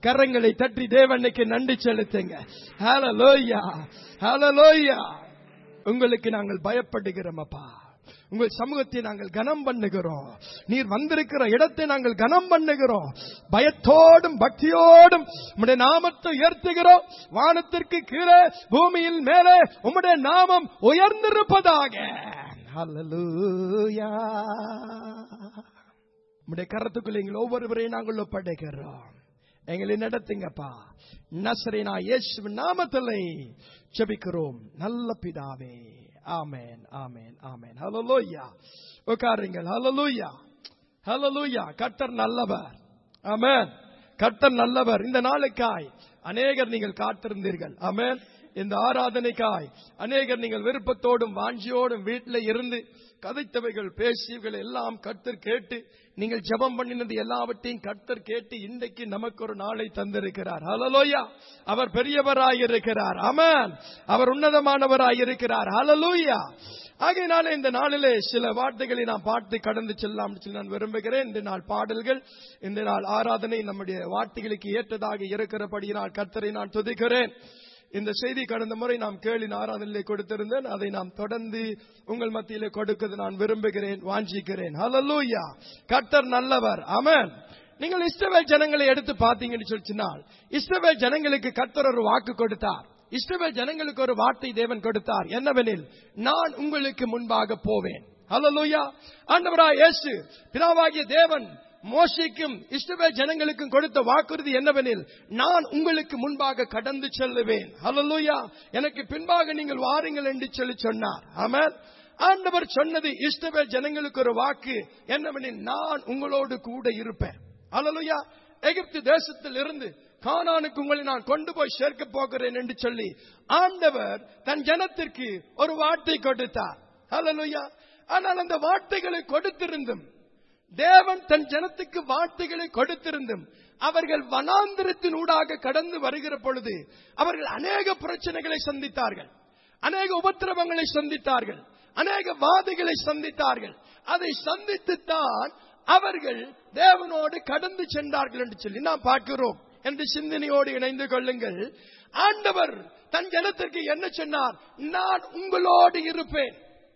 கரங்களை தட்டி தேவனுக்கு நன்றி செலுத்துங்க ஹalleluya ஹalleluya உங்களுக்கு நாங்கள் பயப்படுகிறோம் அப்பா உங்கள் சமூகத்தை நாங்கள் கனம் பண்ணுகிறோம் நீர் வந்திருக்கிற இடத்தை நாங்கள் கனம் பண்ணுகிறோம் பயத்தோடும் பக்தியோடும் உம்முடைய நாமத்தை உயர்த்துகிறோம் வானத்திற்கு கீழே பூமியில் மேலே உம்முடைய நாமம் உயர்ந்திருப்பதாக ஹalleluya உம்முடைய கரத்துக்குள்ள எங்கள் ஒவ்வொருவரையும் நாங்கள் ஒப்படைக்கிறோம் எங்களை நடத்துங்கப்பா நசரேனா இயேசு நாமத்திலே ஜெபிக்கிறோம் நல்ல பிதாவே ஆமென் ஆமென் ஆமென் ஹalleluya உட்காருங்கள் ஹalleluya ஹalleluya கர்த்தர் நல்லவர் ஆமென் கர்த்தர் நல்லவர் இந்த நாளுக்காய் அநேகர் நீங்கள் காத்திருந்தீர்கள் ஆமென் இந்த ஆராதனைக்காய் அநேகர் நீங்கள் விருப்பத்தோடும் வாஞ்சியோடும் வீட்டில் இருந்து கதைத்தவைகள் பேசியவைகள் எல்லாம் கர்த்தர் கேட்டு நீங்கள் ஜெபம் பண்ணினது எல்லாவற்றையும் கர்த்தர் கேட்டு இன்றைக்கு நமக்கு ஒரு நாளை தந்திருக்கிறார் ஹalleluya அவர் பெரியவராயிருக்கிறார் ஆமென் அவர் உன்னதமானவராயிருக்கிறார் ஹalleluya ஆகையினால இந்த நாளிலே சில வார்த்தைகளை நான் பார்த்து கடந்து செல்லாம் சொல்லி நான் விரும்புகிறேன் இந்த நாள் பாடல்கள் இந்த நாள் ஆராதனை நம்முடைய வார்த்தைகளுக்கு ஏற்றதாக இருக்கிறபடியினால் கர்த்தரை நான் துதிக்கிறேன் இந்த செய்தி கடந்த முறை நாம் கேளின் ஆராதனையிலே கொடுத்திருந்தேன் அதை நாம் தொடர்ந்து உங்கள் மத்தியிலே கொடுக்கிறது நான் விரும்புகிறேன் வாஞ்சிக்கிறேன் ஹalleluya கர்த்தர் நல்லவர் ஆமென் நீங்கள் இஸ்ரவேல் ஜனங்களை எடுத்து பார்த்தீங்கன்னு சொல்லிச்சினால் இஸ்ரவேல் ஜனங்களுக்கு கர்த்தர் ஒரு வாக்கு கொடுத்தார் இஸ்ரவேல் ஜனங்களுக்கு ஒரு வார்த்தை தேவன் கொடுத்தார் என்னவெனில் நான் உங்களுக்கு முன்பாக போவேன் ஹalleluya ஆண்டவராய் இயேசு பிதாவாகிய தேவன் மோசைக்கும் இஸ்ரவேல் ஜனங்களுக்கும் கொடுத்த வாக்குறுதி என்னவெனில் நான் உங்களுக்கு முன்பாக கடந்து செல்லுவேன் ஹalleluya எனக்கு பின்பாக நீங்கள் வாருங்கள் என்று சொல்லி சொன்னார் ஆமென் ஆண்டவர் சொன்னது இஸ்ரவேல் ஜனங்களுக்கு ஒரு வாக்கு என்னவெனில் நான் உங்களோடு கூட இருப்பேன் ஹalleluya எகிப்து தேசத்தில் இருந்து கானானுக்கு உங்களை நான் கொண்டு போய் சேர்க்க போகிறேன் என்று சொல்லி ஆண்டவர் தன் ஜனத்திற்கு ஒரு வார்த்தை கொடுத்தார் ஹalleluya ஆனால் அந்த வார்த்தைகளை கொடுத்திருந்தும் தேவன் தன் ஜனத்துக்கு வார்த்தைகளை கொடுத்திருந்தும் அவர்கள் வனாந்திரத்தின் ஊடாக கடந்து வருகிற பொழுது அவர்கள் அநேக பிரச்சனைகளை சந்தித்தார்கள் அநேக உபத்திரவங்களை சந்தித்தார்கள் அநேக வாதைகளை சந்தித்தார்கள் அதை சந்தித்துத்தான் அவர்கள் தேவனோடு கடந்து சென்றார்கள் என்று சொல்லி நாம் பார்க்கிறோம் என்று சிந்தனையோடு இணைந்து கொள்ளுங்கள் ஆண்டவர் தன் ஜனத்திற்கு என்ன சொன்னார் நான் உங்களோடு இருப்பேன்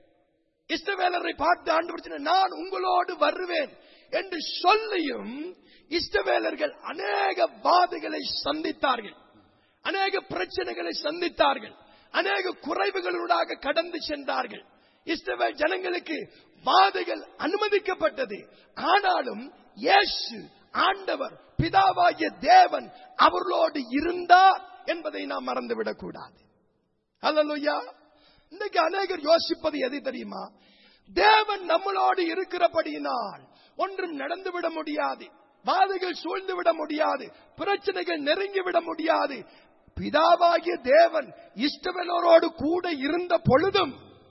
இஸ்ரவேலரை பார்த்து ஆண்டவர் சொன்னார், நான் உங்களோடு வருவேன் என்று சொல்லியும் இஸ்ரவேலர்கள் அநேக வாதைகளை சந்தித்தார்கள் அநேக பிரச்சனைகளை சந்தித்தார்கள் அநேக குறைவுகளூடாக கடந்து சென்றார்கள் இஸ்ரவேல் ஜனங்களுக்கு வாதைகள் அனுமதிக்கப்பட்டது ஆனாலும் இயேசு ஆண்டவர் பிதாவாகிய தேவன் அவர்களோடு இருந்தார் என்பதை நாம் மறந்துவிடக் கூடாது அல்லலுயா இன்னைக்கு அநேகர் யோசிப்பது எது தெரியுமா தேவன் நம்மளோடு இருக்கிறபடியினால் ஒன்றும் நடந்துவிட முடியாது பாதைகள் சூழ்ந்து விட முடியாது பிரச்சனைகள் நெருங்கி விட முடியாது பிதாவாகிய தேவன் இஷ்டவனோரோடு கூட இருந்த பொழுதும்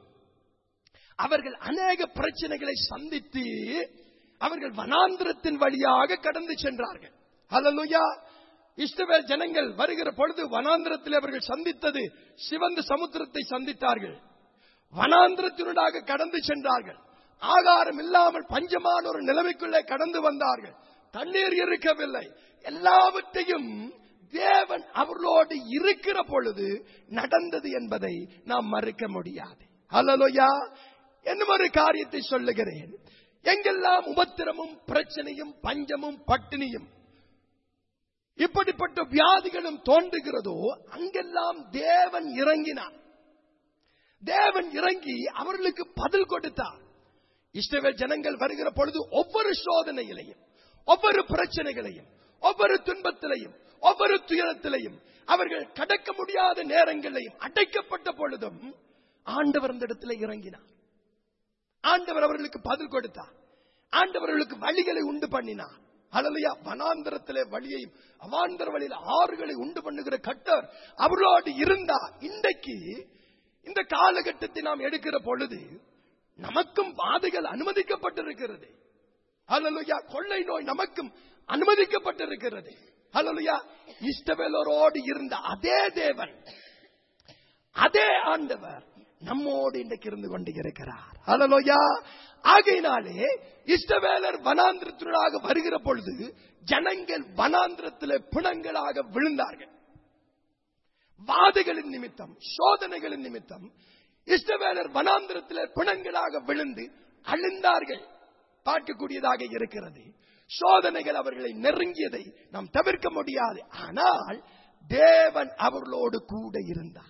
அவர்கள் அநேக பிரச்சனைகளை சந்தித்து அவர்கள் வனாந்திரத்தின் வழியாக கடந்து சென்றார்கள் ஹalleluya இஸ்ரவேல் ஜனங்கள் வருகிற பொழுது வனாந்திரத்தில் அவர்கள் சந்தித்தது சிவந்த சமுத்திரத்தை சந்தித்தார்கள் வனாந்திரத்தினூடாக கடந்து சென்றார்கள் ஆகாரம் இல்லாமல் பஞ்சமான ஒரு நிலைமைக்குள்ளே கடந்து வந்தார்கள் தண்ணீர் இருக்கவில்லை எல்லாவற்றையும் தேவன் அவர்களோடு இருக்கிற பொழுது நடந்தது என்பதை நாம் மறுக்க முடியாது ஹalleluya என்னும் ஒரு காரியத்தை சொல்லுகிறேன் எங்கெல்லாம் உபத்திரமும் பிரச்சனையும் பஞ்சமும் பட்டினியும் இப்படிப்பட்ட வியாதிகளும் தோன்றுகிறதோ அங்கெல்லாம் தேவன் இறங்கினார் தேவன் இறங்கி அவர்களுக்கு பதில் கொடுத்தார் இஸ்ரவேல் ஜனங்கள் வருகிற பொழுது ஒவ்வொரு சோதனையிலையும் ஒவ்வொரு பிரச்சனைகளையும் ஒவ்வொரு துன்பத்திலையும் ஒவ்வொரு துயரத்திலையும் அவர்கள் கடக்க முடியாத நேரங்களையும் அடைக்கப்பட்ட பொழுதும் ஆண்டவர் அந்த இடத்துல இறங்கினார் ஆண்டவர் அவர்களுக்கு பதில் கொடுத்தார் ஆண்டவர்களுக்கு வழிகளை உண்டு பண்ணினார் அழலையா வனாந்தரத்திலே வழியையும் அவாந்தர வழியில் ஆறுகளை உண்டு பண்ணுகிற கட்டர் அவர்களோடு இருந்தா இன்றைக்கு இந்த காலகட்டத்தை நாம் எடுக்கிற பொழுது நமக்கும் பாதைகள் அனுமதிக்கப்பட்டிருக்கிறது அல்லலுயா கொள்ளை நோய் நமக்கும் அனுமதிக்கப்பட்டிருக்கிறது அல்லலுயா இஷ்டவேலரோடு இருந்த அதே தேவன் அதே ஆண்டவர் நம்மோடு இன்றைக்கு இருந்து கொண்டு இருக்கிறார் ஹalleluya ஆகையினாலே இஸ்ரவேலர் வனாந்திரத்தினராக வருகிற பொழுது ஜனங்கள் வனாந்திரத்திலே பிணங்களாக விழுந்தார்கள் வாதைகளின் நிமித்தம் சோதனைகளின் நிமித்தம் இஸ்ரவேலர் வனாந்திரத்திலே பிணங்களாக விழுந்து அழிந்தார்கள் பார்க்கக்கூடியதாக இருக்கிறது சோதனைகள் அவர்களை நெருங்கியதை நாம் தவிர்க்க முடியாது ஆனால் தேவன் அவர்களோடு கூட இருந்தார்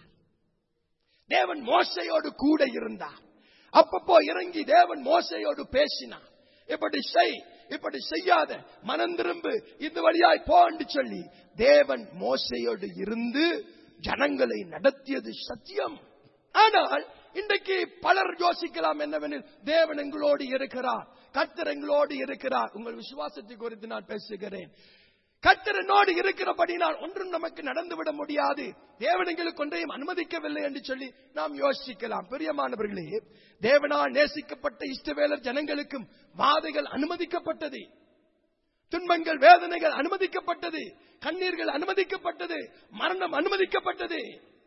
தேவன் மோசையோடு கூட இருந்தார் அப்பப்போ இறங்கி தேவன் மோசையோடு பேசினார் இப்படி செய் இப்படி செய்யாத மனம் திரும்பு இந்த வழியாய் போ என்று சொல்லி தேவன் மோசையோடு இருந்து ஜனங்களை நடத்தியது சத்தியம் ஆனால் இன்றைக்கு பலர் யோசிக்கலாம் என்னவெனில் தேவன் எங்களோடு இருக்கிறார் கர்த்தர் எங்களோடு இருக்கிறார் உங்கள் விசுவாசத்தை குறித்து நான் பேசுகிறேன் கர்த்தரனோடு இருக்கிறபடினால் ஒன்றும் நமக்கு நடந்துவிட முடியாது தேவன் எங்களுக்கு ஒன்றையும் அனுமதிக்கவில்லை என்று சொல்லி நாம் யோசிக்கலாம் பிரியமானவர்களே தேவனால் நேசிக்கப்பட்ட இஷ்டவேலர் ஜனங்களுக்கும் வாதைகள் அனுமதிக்கப்பட்டது துன்பங்கள் வேதனைகள் அனுமதிக்கப்பட்டது கண்ணீர்கள் அனுமதிக்கப்பட்டது மரணம் அனுமதிக்கப்பட்டது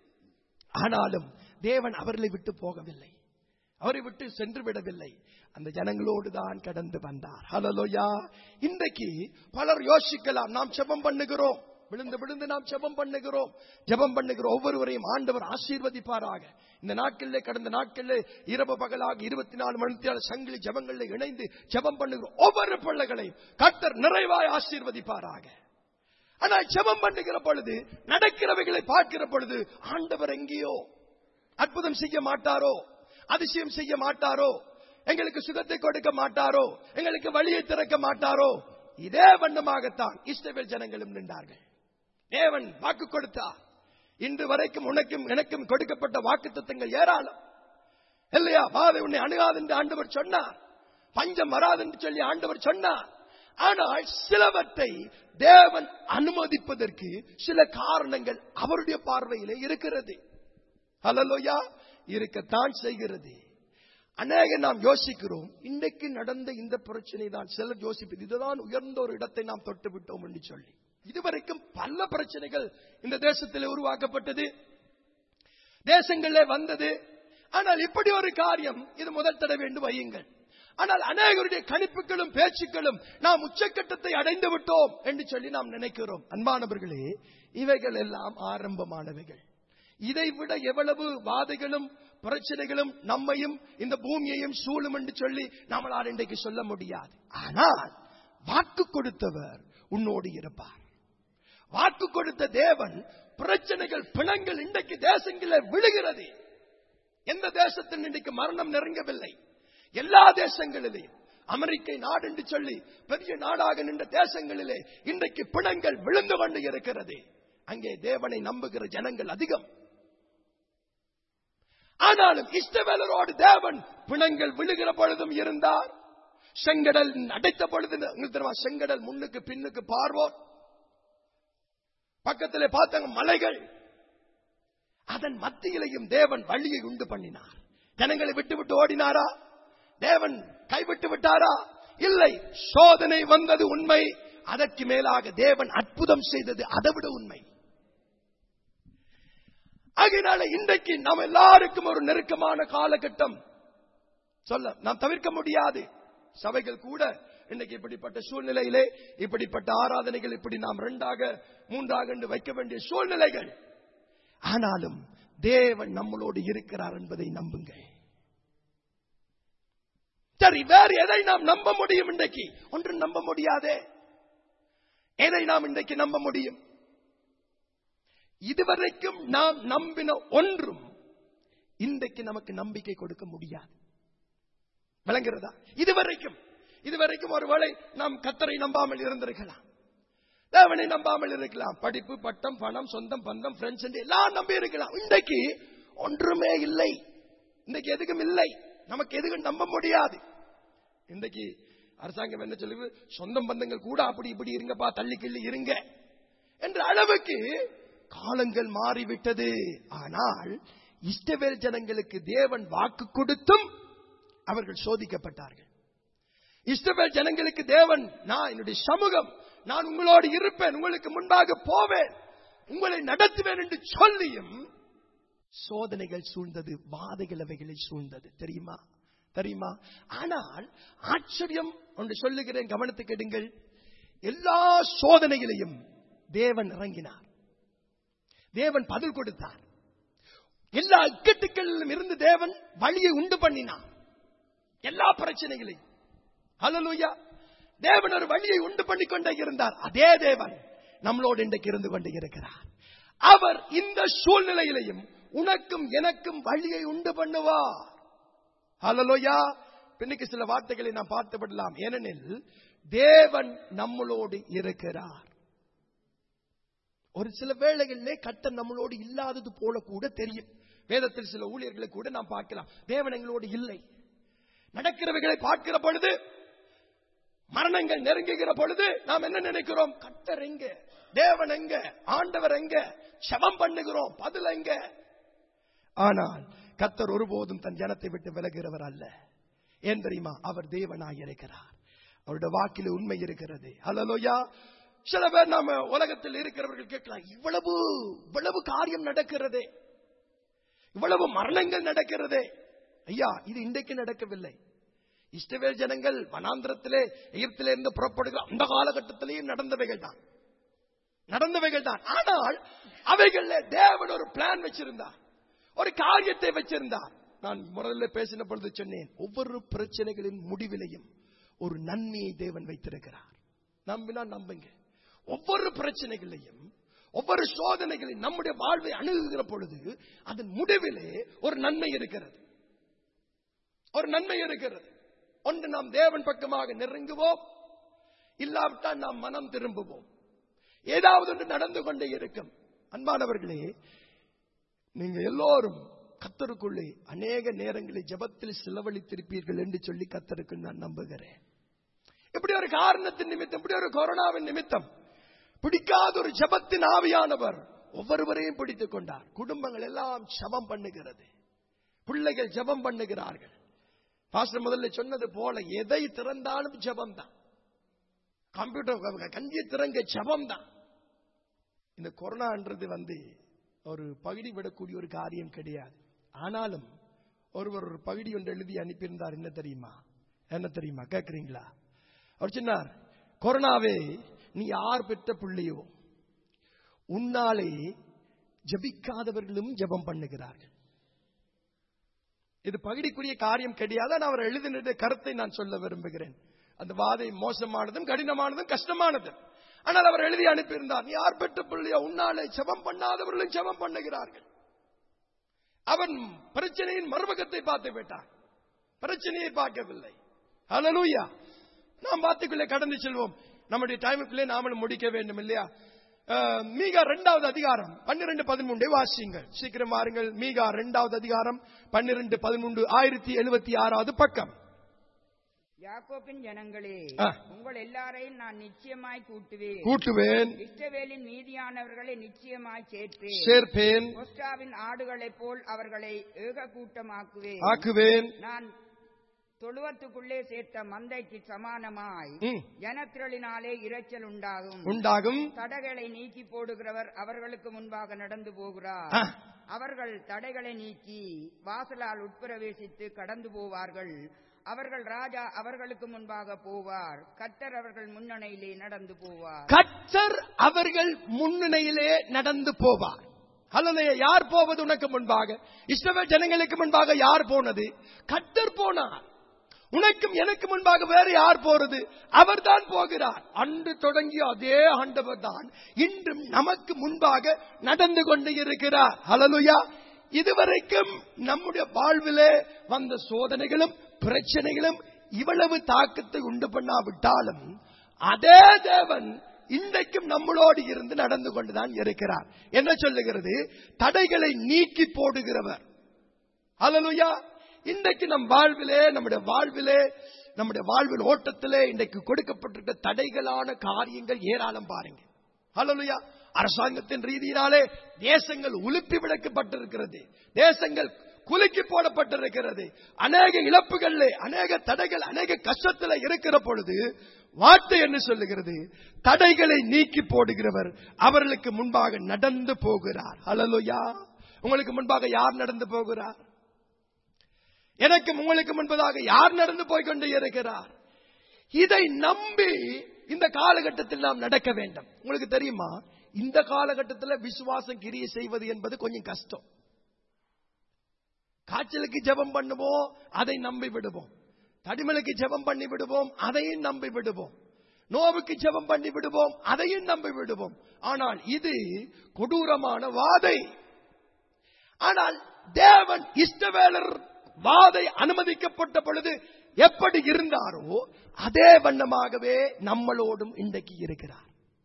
ஆனாலும் தேவன் அவர்களை விட்டு போகவில்லை அவரை விட்டு சென்று விடவில்லை அந்த ஜனங்களோடு தான் கடந்து வந்தார் ஹலலோயா இன்றைக்கு பலர் யோசிக்கலாம் நாம் செபம் பண்ணுகிறோம் விழுந்து விழுந்து நாம் ஜெபம் பண்ணுகிறோம் ஜெபம் பண்ணுகிற ஒவ்வொருவரையும் ஆண்டவர் ஆசீர்வதிப்பாராக இந்த நாட்களிலே கடந்த நாட்களிலே இரவு பகலாக இருபத்தி நாலு மணி நேரம் சங்கிலி ஜெபங்களில் இணைந்து ஜெபம் பண்ணுகிற ஒவ்வொரு பிள்ளைகளையும் கர்த்தர் நிறைவாய் ஆசீர்வதிப்பாராக ஆனால் ஜெபம் பண்ணுகிற பொழுது நடக்கிறவைகளை பார்க்கிற பொழுது ஆண்டவர் எங்கேயோ அற்புதம் செய்ய மாட்டாரோ அதிசயம் செய்ய மாட்டாரோ எங்களுக்கு சுகத்தை கொடுக்க மாட்டாரோ எங்களுக்கு வழியை திறக்க மாட்டாரோ இதே வண்ணமாகத்தான் இஸ்ரவேல் ஜனங்களும் நின்றார்கள் தேவன் வாக்கு கொடுத்தார் இன்று வரைக்கும் உனக்கும் எனக்கும் கொடுக்கப்பட்ட வாக்கு தத்தங்கள் ஏராளம் இல்லையா பாதை உன்னை அணுகாது என்று ஆண்டவர் சொன்னார் பஞ்சம் வராது என்று சொல்லி ஆண்டவர் சொன்னார் ஆனால் சிலவற்றை தேவன் அனுமதிப்பதற்கு சில காரணங்கள் அவருடைய பார்வையிலே இருக்கிறது ஹலலோயா இருக்கத்தான் செய்கிறது அநேக நாம் யோசிக்கிறோம் இன்றைக்கு நடந்த இந்த பிரச்சனை தான் சிலர் யோசிப்பது இதுதான் உயர்ந்த ஒரு இடத்தை நாம் தொட்டு விட்டோம் என்று சொல்லி இதுவரைக்கும் பல பிரச்சனைகள் இந்த தேசத்தில் உருவாக்கப்பட்டது தேசங்களே வந்தது ஆனால் இப்படி ஒரு காரியம் இது முதல் தடவை என்று வையுங்கள் ஆனால் அநேகருடைய கணிப்புகளும் பேச்சுக்களும் நாம் உச்சக்கட்டத்தை அடைந்து விட்டோம் என்று சொல்லி நாம் நினைக்கிறோம் அன்பானவர்களே இவைகள் எல்லாம் ஆரம்பமானவைகள் இதை விட எவ்வளவு வாதைகளும் பிரச்சனைகளும் நம்மையும் இந்த பூமியையும் சூழும் என்று சொல்லி நம்மளால் இன்றைக்கு சொல்ல முடியாது ஆனால் வாக்கு கொடுத்தவர் உன்னோடு இருப்பார் வாக்கு கொடுத்த தேவன் பிரச்சனைகள் பிணங்கள் இன்றைக்கு தேசங்களில் விழுகிறது எந்த தேசத்தில் இன்றைக்கு மரணம் நெருங்கவில்லை எல்லா தேசங்களிலேயும் அமெரிக்கை நாடு என்று சொல்லி பெரிய நாடாக நின்ற தேசங்களிலே இன்றைக்கு பிணங்கள் விழுந்து கொண்டு இருக்கிறது அங்கே தேவனை நம்புகிற ஜனங்கள் அதிகம் ஆனாலும் இஷ்டவேலரோடு தேவன் பிணங்கள் விழுகிற பொழுதும் இருந்தார் செங்கடல் அடைத்த பொழுது உங்களுக்கு தெரியுமா செங்கடல் முன்னுக்கு பின்னுக்கு பார்வோம் பக்கத்திலே பார்த்தாங்க மலைகள் அதன் மத்தியிலையும் தேவன் வழியை உண்டு பண்ணினார் ஜனங்களை விட்டு விட்டு ஓடினாரா தேவன் கைவிட்டு விட்டாரா இல்லை சோதனை வந்தது உண்மை அதற்கு மேலாக தேவன் அற்புதம் செய்தது அதை விட உண்மை ஆகையினால இன்றைக்கு நாம் எல்லாருக்கும் ஒரு நெருக்கமான காலகட்டம் சொல்ல நாம் தவிர்க்க முடியாது சபைகள் கூட இன்னைக்கு இப்படிப்பட்ட சூழ்நிலையிலே இப்படிப்பட்ட ஆராதனைகள் இப்படி நாம் ரெண்டாக மூன்றாக என்று வைக்க வேண்டிய சூழ்நிலைகள் ஆனாலும் தேவன் நம்மளோடு இருக்கிறார் என்பதை நம்புங்கள் சரி வேறு எதை நாம் நம்ப முடியும் இன்றைக்கு ஒன்றும் நம்ப முடியாதே எதை நாம் இன்றைக்கு நம்ப முடியும் இதுவரைக்கும் நாம் நம்பின ஒன்றும் இன்றைக்கு நமக்கு நம்பிக்கை கொடுக்க முடியாது விளங்குறதா இதுவரைக்கும் இதுவரைக்கும் ஒருவேளை நாம் கத்தரை நம்பாமல் இருந்திருக்கலாம் தேவனை நம்பாமல் இருக்கலாம் படிப்பு பட்டம் பணம் சொந்தம் பந்தம் ஃப்ரெண்ட்ஸ் என்று எல்லாம் நம்பி இருக்கலாம் இன்றைக்கு ஒன்றுமே இல்லை இன்றைக்கு எதுக்கும் இல்லை நமக்கு எதுக்கும் நம்ப முடியாது இன்றைக்கு அரசாங்கம் என்ன சொல்லுது சொந்தம் பந்தங்கள் கூட அப்படி இப்படி இருங்கப்பா தள்ளி கிள்ளி இருங்க என்ற அளவுக்கு காலங்கள் மாறிவிட்டது ஆனால் இஷ்டவேல் ஜனங்களுக்கு தேவன் வாக்கு கொடுத்தும் அவர்கள் சோதிக்கப்பட்டார்கள் இஷ்டவேல் ஜனங்களுக்கு தேவன் நான் என்னுடைய சமூகம் நான் உங்களோடு இருப்பேன் உங்களுக்கு முன்பாக போவேன் உங்களை நடத்துவேன் என்று சொல்லியும் சோதனைகள் சூழ்ந்தது வாதைகள் அவைகளை சூழ்ந்தது தெரியுமா தெரியுமா ஆனால் ஆச்சரியம் ஒன்று சொல்லுகிறேன் கவனத்துக்கு எடுங்கள் எல்லா சோதனையிலையும் தேவன் இறங்கினார் தேவன் பதில் கொடுத்தார் எல்லா இக்கட்டுகளிலும் இருந்து தேவன் வழியை உண்டு பண்ணினார் எல்லா பிரச்சனைகளையும் ஹalleluya தேவன் ஒரு வழியை உண்டு பண்ணி கொண்டே இருந்தார் அதே தேவன் நம்மளோடு இன்றைக்கு இருந்து கொண்டே இருக்கிறார் அவர் இந்த சூழ்நிலையிலையும் உனக்கும் எனக்கும் வழியை உண்டு பண்ணுவார் ஹalleluya பின்னுக்கு சில வார்த்தைகளை நாம் பார்த்து விடலாம் ஏனெனில் தேவன் நம்மளோடு இருக்கிறார் ஒரு சில வேளைகளிலே கட்டம் நம்மளோடு இல்லாதது போல கூட தெரியும் வேதத்தில் சில ஊழியர்களை கூட நாம் பார்க்கலாம் தேவன் எங்களோடு இல்லை நடக்கிறவைகளை பார்க்கிற பொழுது மரணங்கள் நெருங்குகிற பொழுது நாம் என்ன நினைக்கிறோம் கத்தர் எங்க தேவன் எங்க ஆண்டவர் எங்க செபம் பண்ணுகிறோம் பதில் எங்க ஆனால் கத்தர் ஒருபோதும் தன் ஜனத்தை விட்டு விலகிறவர் அல்ல ஏன் தெரியுமா அவர் தேவனாய் இருக்கிறார் அவருடைய வாக்கில் உண்மை இருக்கிறது ஹலலோயா சில பேர் நாம உலகத்தில் இருக்கிறவர்கள் கேட்கலாம் இவ்வளவு இவ்வளவு காரியம் நடக்கிறதே இவ்வளவு மரணங்கள் நடக்கிறதே ஐயா இது இன்றைக்கு நடக்கவில்லை இஸ்ரவேல் ஜனங்கள் வனாந்திரத்திலே எகிப்திலே இருந்து புறப்படுகிற அந்த காலகட்டத்திலேயும் நடந்தவைகள் தான் நடந்தவைகள் தான் ஆனால் அவைகள்ல தேவன் ஒரு பிளான் வச்சிருந்தார் ஒரு காரியத்தை வச்சிருந்தார் நான் முதல்ல பேசின பொழுது சொன்னேன் ஒவ்வொரு பிரச்சனைகளின் முடிவிலையும் ஒரு நன்மையை தேவன் வைத்திருக்கிறார் நம்பினா நம்புங்க ஒவ்வொரு பிரச்சனைகளையும் ஒவ்வொரு சோதனைகளையும் நம்முடைய வாழ்வை அணுகுகிற பொழுது அதன் முடிவிலே ஒரு நன்மை இருக்கிறது ஒரு நன்மை இருக்கிறது ஒன்று நாம் தேவன் பக்கமாக நெருங்குவோம் இல்லாவிட்டால் நாம் மனம் திரும்புவோம் ஏதாவது ஒன்று நடந்து கொண்டே இருக்கும் அன்பானவர்களே நீங்க எல்லோரும் கத்தருக்குள்ளே அநேக நேரங்களில் ஜபத்தில் செலவழித்திருப்பீர்கள் என்று சொல்லி கத்தருக்கு நான் நம்புகிறேன் இப்படி ஒரு காரணத்தின் நிமித்தம் இப்படி ஒரு கொரோனாவின் நிமித்தம் பிடிக்காத ஒரு ஜபத்தின் ஆவியானவர் ஒவ்வொருவரையும் பிடித்துக் கொண்டார் குடும்பங்கள் எல்லாம் ஜபம் பண்ணுகிறது பிள்ளைகள் ஜபம் பண்ணுகிறார்கள் பாஸ்டர் முதல்ல சொன்னது போல எதை திறந்தாலும் ஜபம் தான் கம்ப்யூட்டர் கஞ்சியை திறங்க ஜபம் தான் இந்த கொரோனான்றது வந்து ஒரு பகுதி விடக்கூடிய ஒரு காரியம் கிடையாது ஆனாலும் ஒருவர் ஒரு பகுதி ஒன்று எழுதி அனுப்பியிருந்தார் என்ன தெரியுமா என்ன தெரியுமா கேட்குறீங்களா அவர் சொன்னார் கொரோனாவே நீ யார் பெற்ற பிள்ளையோ உன்னாலே ஜபிக்காதவர்களும் ஜபம் பண்ணுகிறார்கள் இது பகுதிக்குரிய காரியம் கிடையாது ஆனால் அவர் எழுதின கருத்தை நான் சொல்ல விரும்புகிறேன் அந்த வாதை மோசமானதும் கடினமானதும் கஷ்டமானதும் ஆனால் அவர் எழுதி அனுப்பியிருந்தார் நீ யார் பெற்ற பிள்ளையோ உன்னாலே ஜபம் பண்ணாதவர்களும் ஜபம் பண்ணுகிறார்கள் அவன் பிரச்சனையின் மறுமுகத்தை பார்த்து விட்டான் பிரச்சனையை பார்க்கவில்லை ஹalleluya நாம் பார்த்துக்குள்ளே கடந்து செல்வோம் நம்முடைய டைமுக்குள்ளே நாமளும் முடிக்க வேண்டும் இல்லையா அஹ், மீகா இரண்டாவது அதிகாரம் பன்னிரண்டு பதிமூன்றை வாசியுங்கள் சீக்கிரம் வாருங்கள் மீகா இரண்டாவது அதிகாரம் பன்னிரண்டு பதிமூன்று ஆயிரத்தி எழுபத்தி ஆறாவது பக்கம் யாக்கோப்பின் ஜனங்களே ஆ. உங்கள் எல்லாரையும் நான் நிச்சயமாய் கூட்டுவேன் கூட்டுவேன் இஸ்ரவேலின் மீதியானவர்களை நிச்சயமாய் சேர்ப்பேன் சேர்ப்பேன் கொஸ்டாவின் ஆடுகளைப் போல் அவர்களை ஏக கூட்டமாக்குவேன் ஆக்குவேன் நான் தொழுவத்துக்குள்ளே சேர்த்த மந்தைக்கு சமானமாய் ம். ஜனத்திரளினாலே இரைச்சல் உண்டாகும் உண்டாகும் தடைகளை நீக்கி போடுகிறவர் அவர்களுக்கு முன்பாக நடந்து போகிறார் ஆ. அவர்கள் தடைகளை நீக்கி வாசலால் உட்பிரவேசித்து கடந்து போவார்கள் அவர்கள் ராஜா அவர்களுக்கு முன்பாக போவார் கத்தர் அவர்கள் முன்னணியிலே நடந்து போவார் கத்தர் அவர்கள் முன்னிலையிலே நடந்து போவார் அல்லலையா யார் போவது உனக்கு முன்பாக இஸ்ரவேல் ஜனங்களுக்கு முன்பாக யார் போனது கத்தர் போனார் உனக்கும் எனக்கு முன்பாக வேறு யார் போறது அவர்தான் போகிறார் அன்று தொடங்கிய அதே ஆண்டவர் தான் இன்றும் நமக்கு முன்பாக நடந்து கொண்டு இருக்கிறார் ஹalleluya இதுவரைக்கும் நம்முடைய வாழ்விலே வந்த சோதனைகளும் பிரச்சனைகளும் இவ்வளவு தாக்கத்தை உண்டு பண்ணாவிட்டாலும் அதே தேவன் இன்றைக்கும் நம்மளோடு இருந்து நடந்து கொண்டுதான் இருக்கிறார் என்ன சொல்லுகிறது தடைகளை நீக்கி போடுகிறவர் ஹalleluya இன்றைக்கு நம் வாழ்விலே நம்முடைய வாழ்விலே நம்முடைய வாழ்வில் ஓட்டத்திலே இன்றைக்கு கொடுக்கப்பட்டிருக்க தடைகளான காரியங்கள் ஏராளம் பாருங்க ஹalleluya அரசாங்கத்தின் ரீதியினாலே தேசங்கள் உலுப்பி விளக்கப்பட்டிருக்கிறது தேசங்கள் குலுக்கி போடப்பட்டிருக்கிறது அநேக இழப்புகளிலே அநேக தடைகள் அநேக கஷ்டத்தில் இருக்கிற பொழுது வார்த்தை என்ன சொல்லுகிறது தடைகளை நீக்கி போடுகிறவர் அவர்களுக்கு முன்பாக நடந்து போகிறார் ஹalleluya உங்களுக்கு முன்பாக யார் நடந்து போகிறார் எனக்கு உங்களுக்கு முன்பதாக யார் நடந்து போய் கொண்டு இருக்கிறார் இதை நம்பி இந்த காலகட்டத்தில் நாம் நடக்க வேண்டும் உங்களுக்கு தெரியுமா இந்த காலகட்டத்தில் விசுவாசம் கிரியை செய்வது என்பது கொஞ்சம் கஷ்டம் காய்ச்சலுக்கு ஜெபம் பண்ணுவோம் அதை நம்பி விடுவோம் தடிமலுக்கு ஜெபம் பண்ணி விடுவோம் அதையும் நம்பி விடுவோம் நோவுக்கு ஜெபம் பண்ணி விடுவோம் அதையும் நம்பி விடுவோம் ஆனால் இது கொடூரமான வாதை ஆனால் தேவன் இஷ்டவேலர் வாதை அனுமதிக்கப்பட்ட பொழுது எப்படி இருந்தாரோ அதே வண்ணமாகவே நம்மளோடும் இன்றைக்கு இருக்கிறார்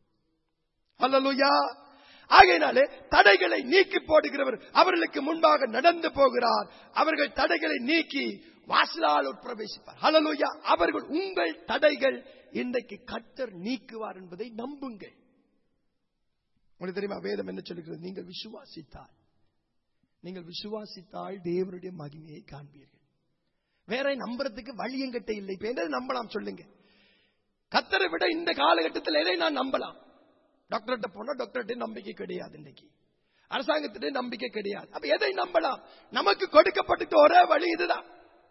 அல்லலுயா ஆகையினாலே தடைகளை நீக்கி போடுகிறவர் அவர்களுக்கு முன்பாக நடந்து போகிறார் அவர்கள் தடைகளை நீக்கி வாசலால் உட்பிரவேசிப்பார் ஹலலுயா அவர்கள் உங்கள் தடைகள் இன்றைக்கு கத்தர் நீக்குவார் என்பதை நம்புங்கள் உங்களுக்கு தெரியுமா வேதம் என்ன சொல்லுகிறது நீங்கள் விசுவாசித்தால் நீங்கள் விசுவாசித்தால் தேவனுடைய மகிமையை காண்பீர்கள் வேற நம்புறதுக்கு வழி எங்கிட்ட இல்லை இப்ப எதை நம்பலாம் சொல்லுங்க கத்தரை விட இந்த காலகட்டத்தில் எதை நான் நம்பலாம் டாக்டர்கிட்ட போனா டாக்டர்கிட்ட நம்பிக்கை கிடையாது இன்னைக்கு அரசாங்கத்திட்ட நம்பிக்கை கிடையாது அப்ப எதை நம்பலாம் நமக்கு கொடுக்கப்பட்ட ஒரே வழி இதுதான்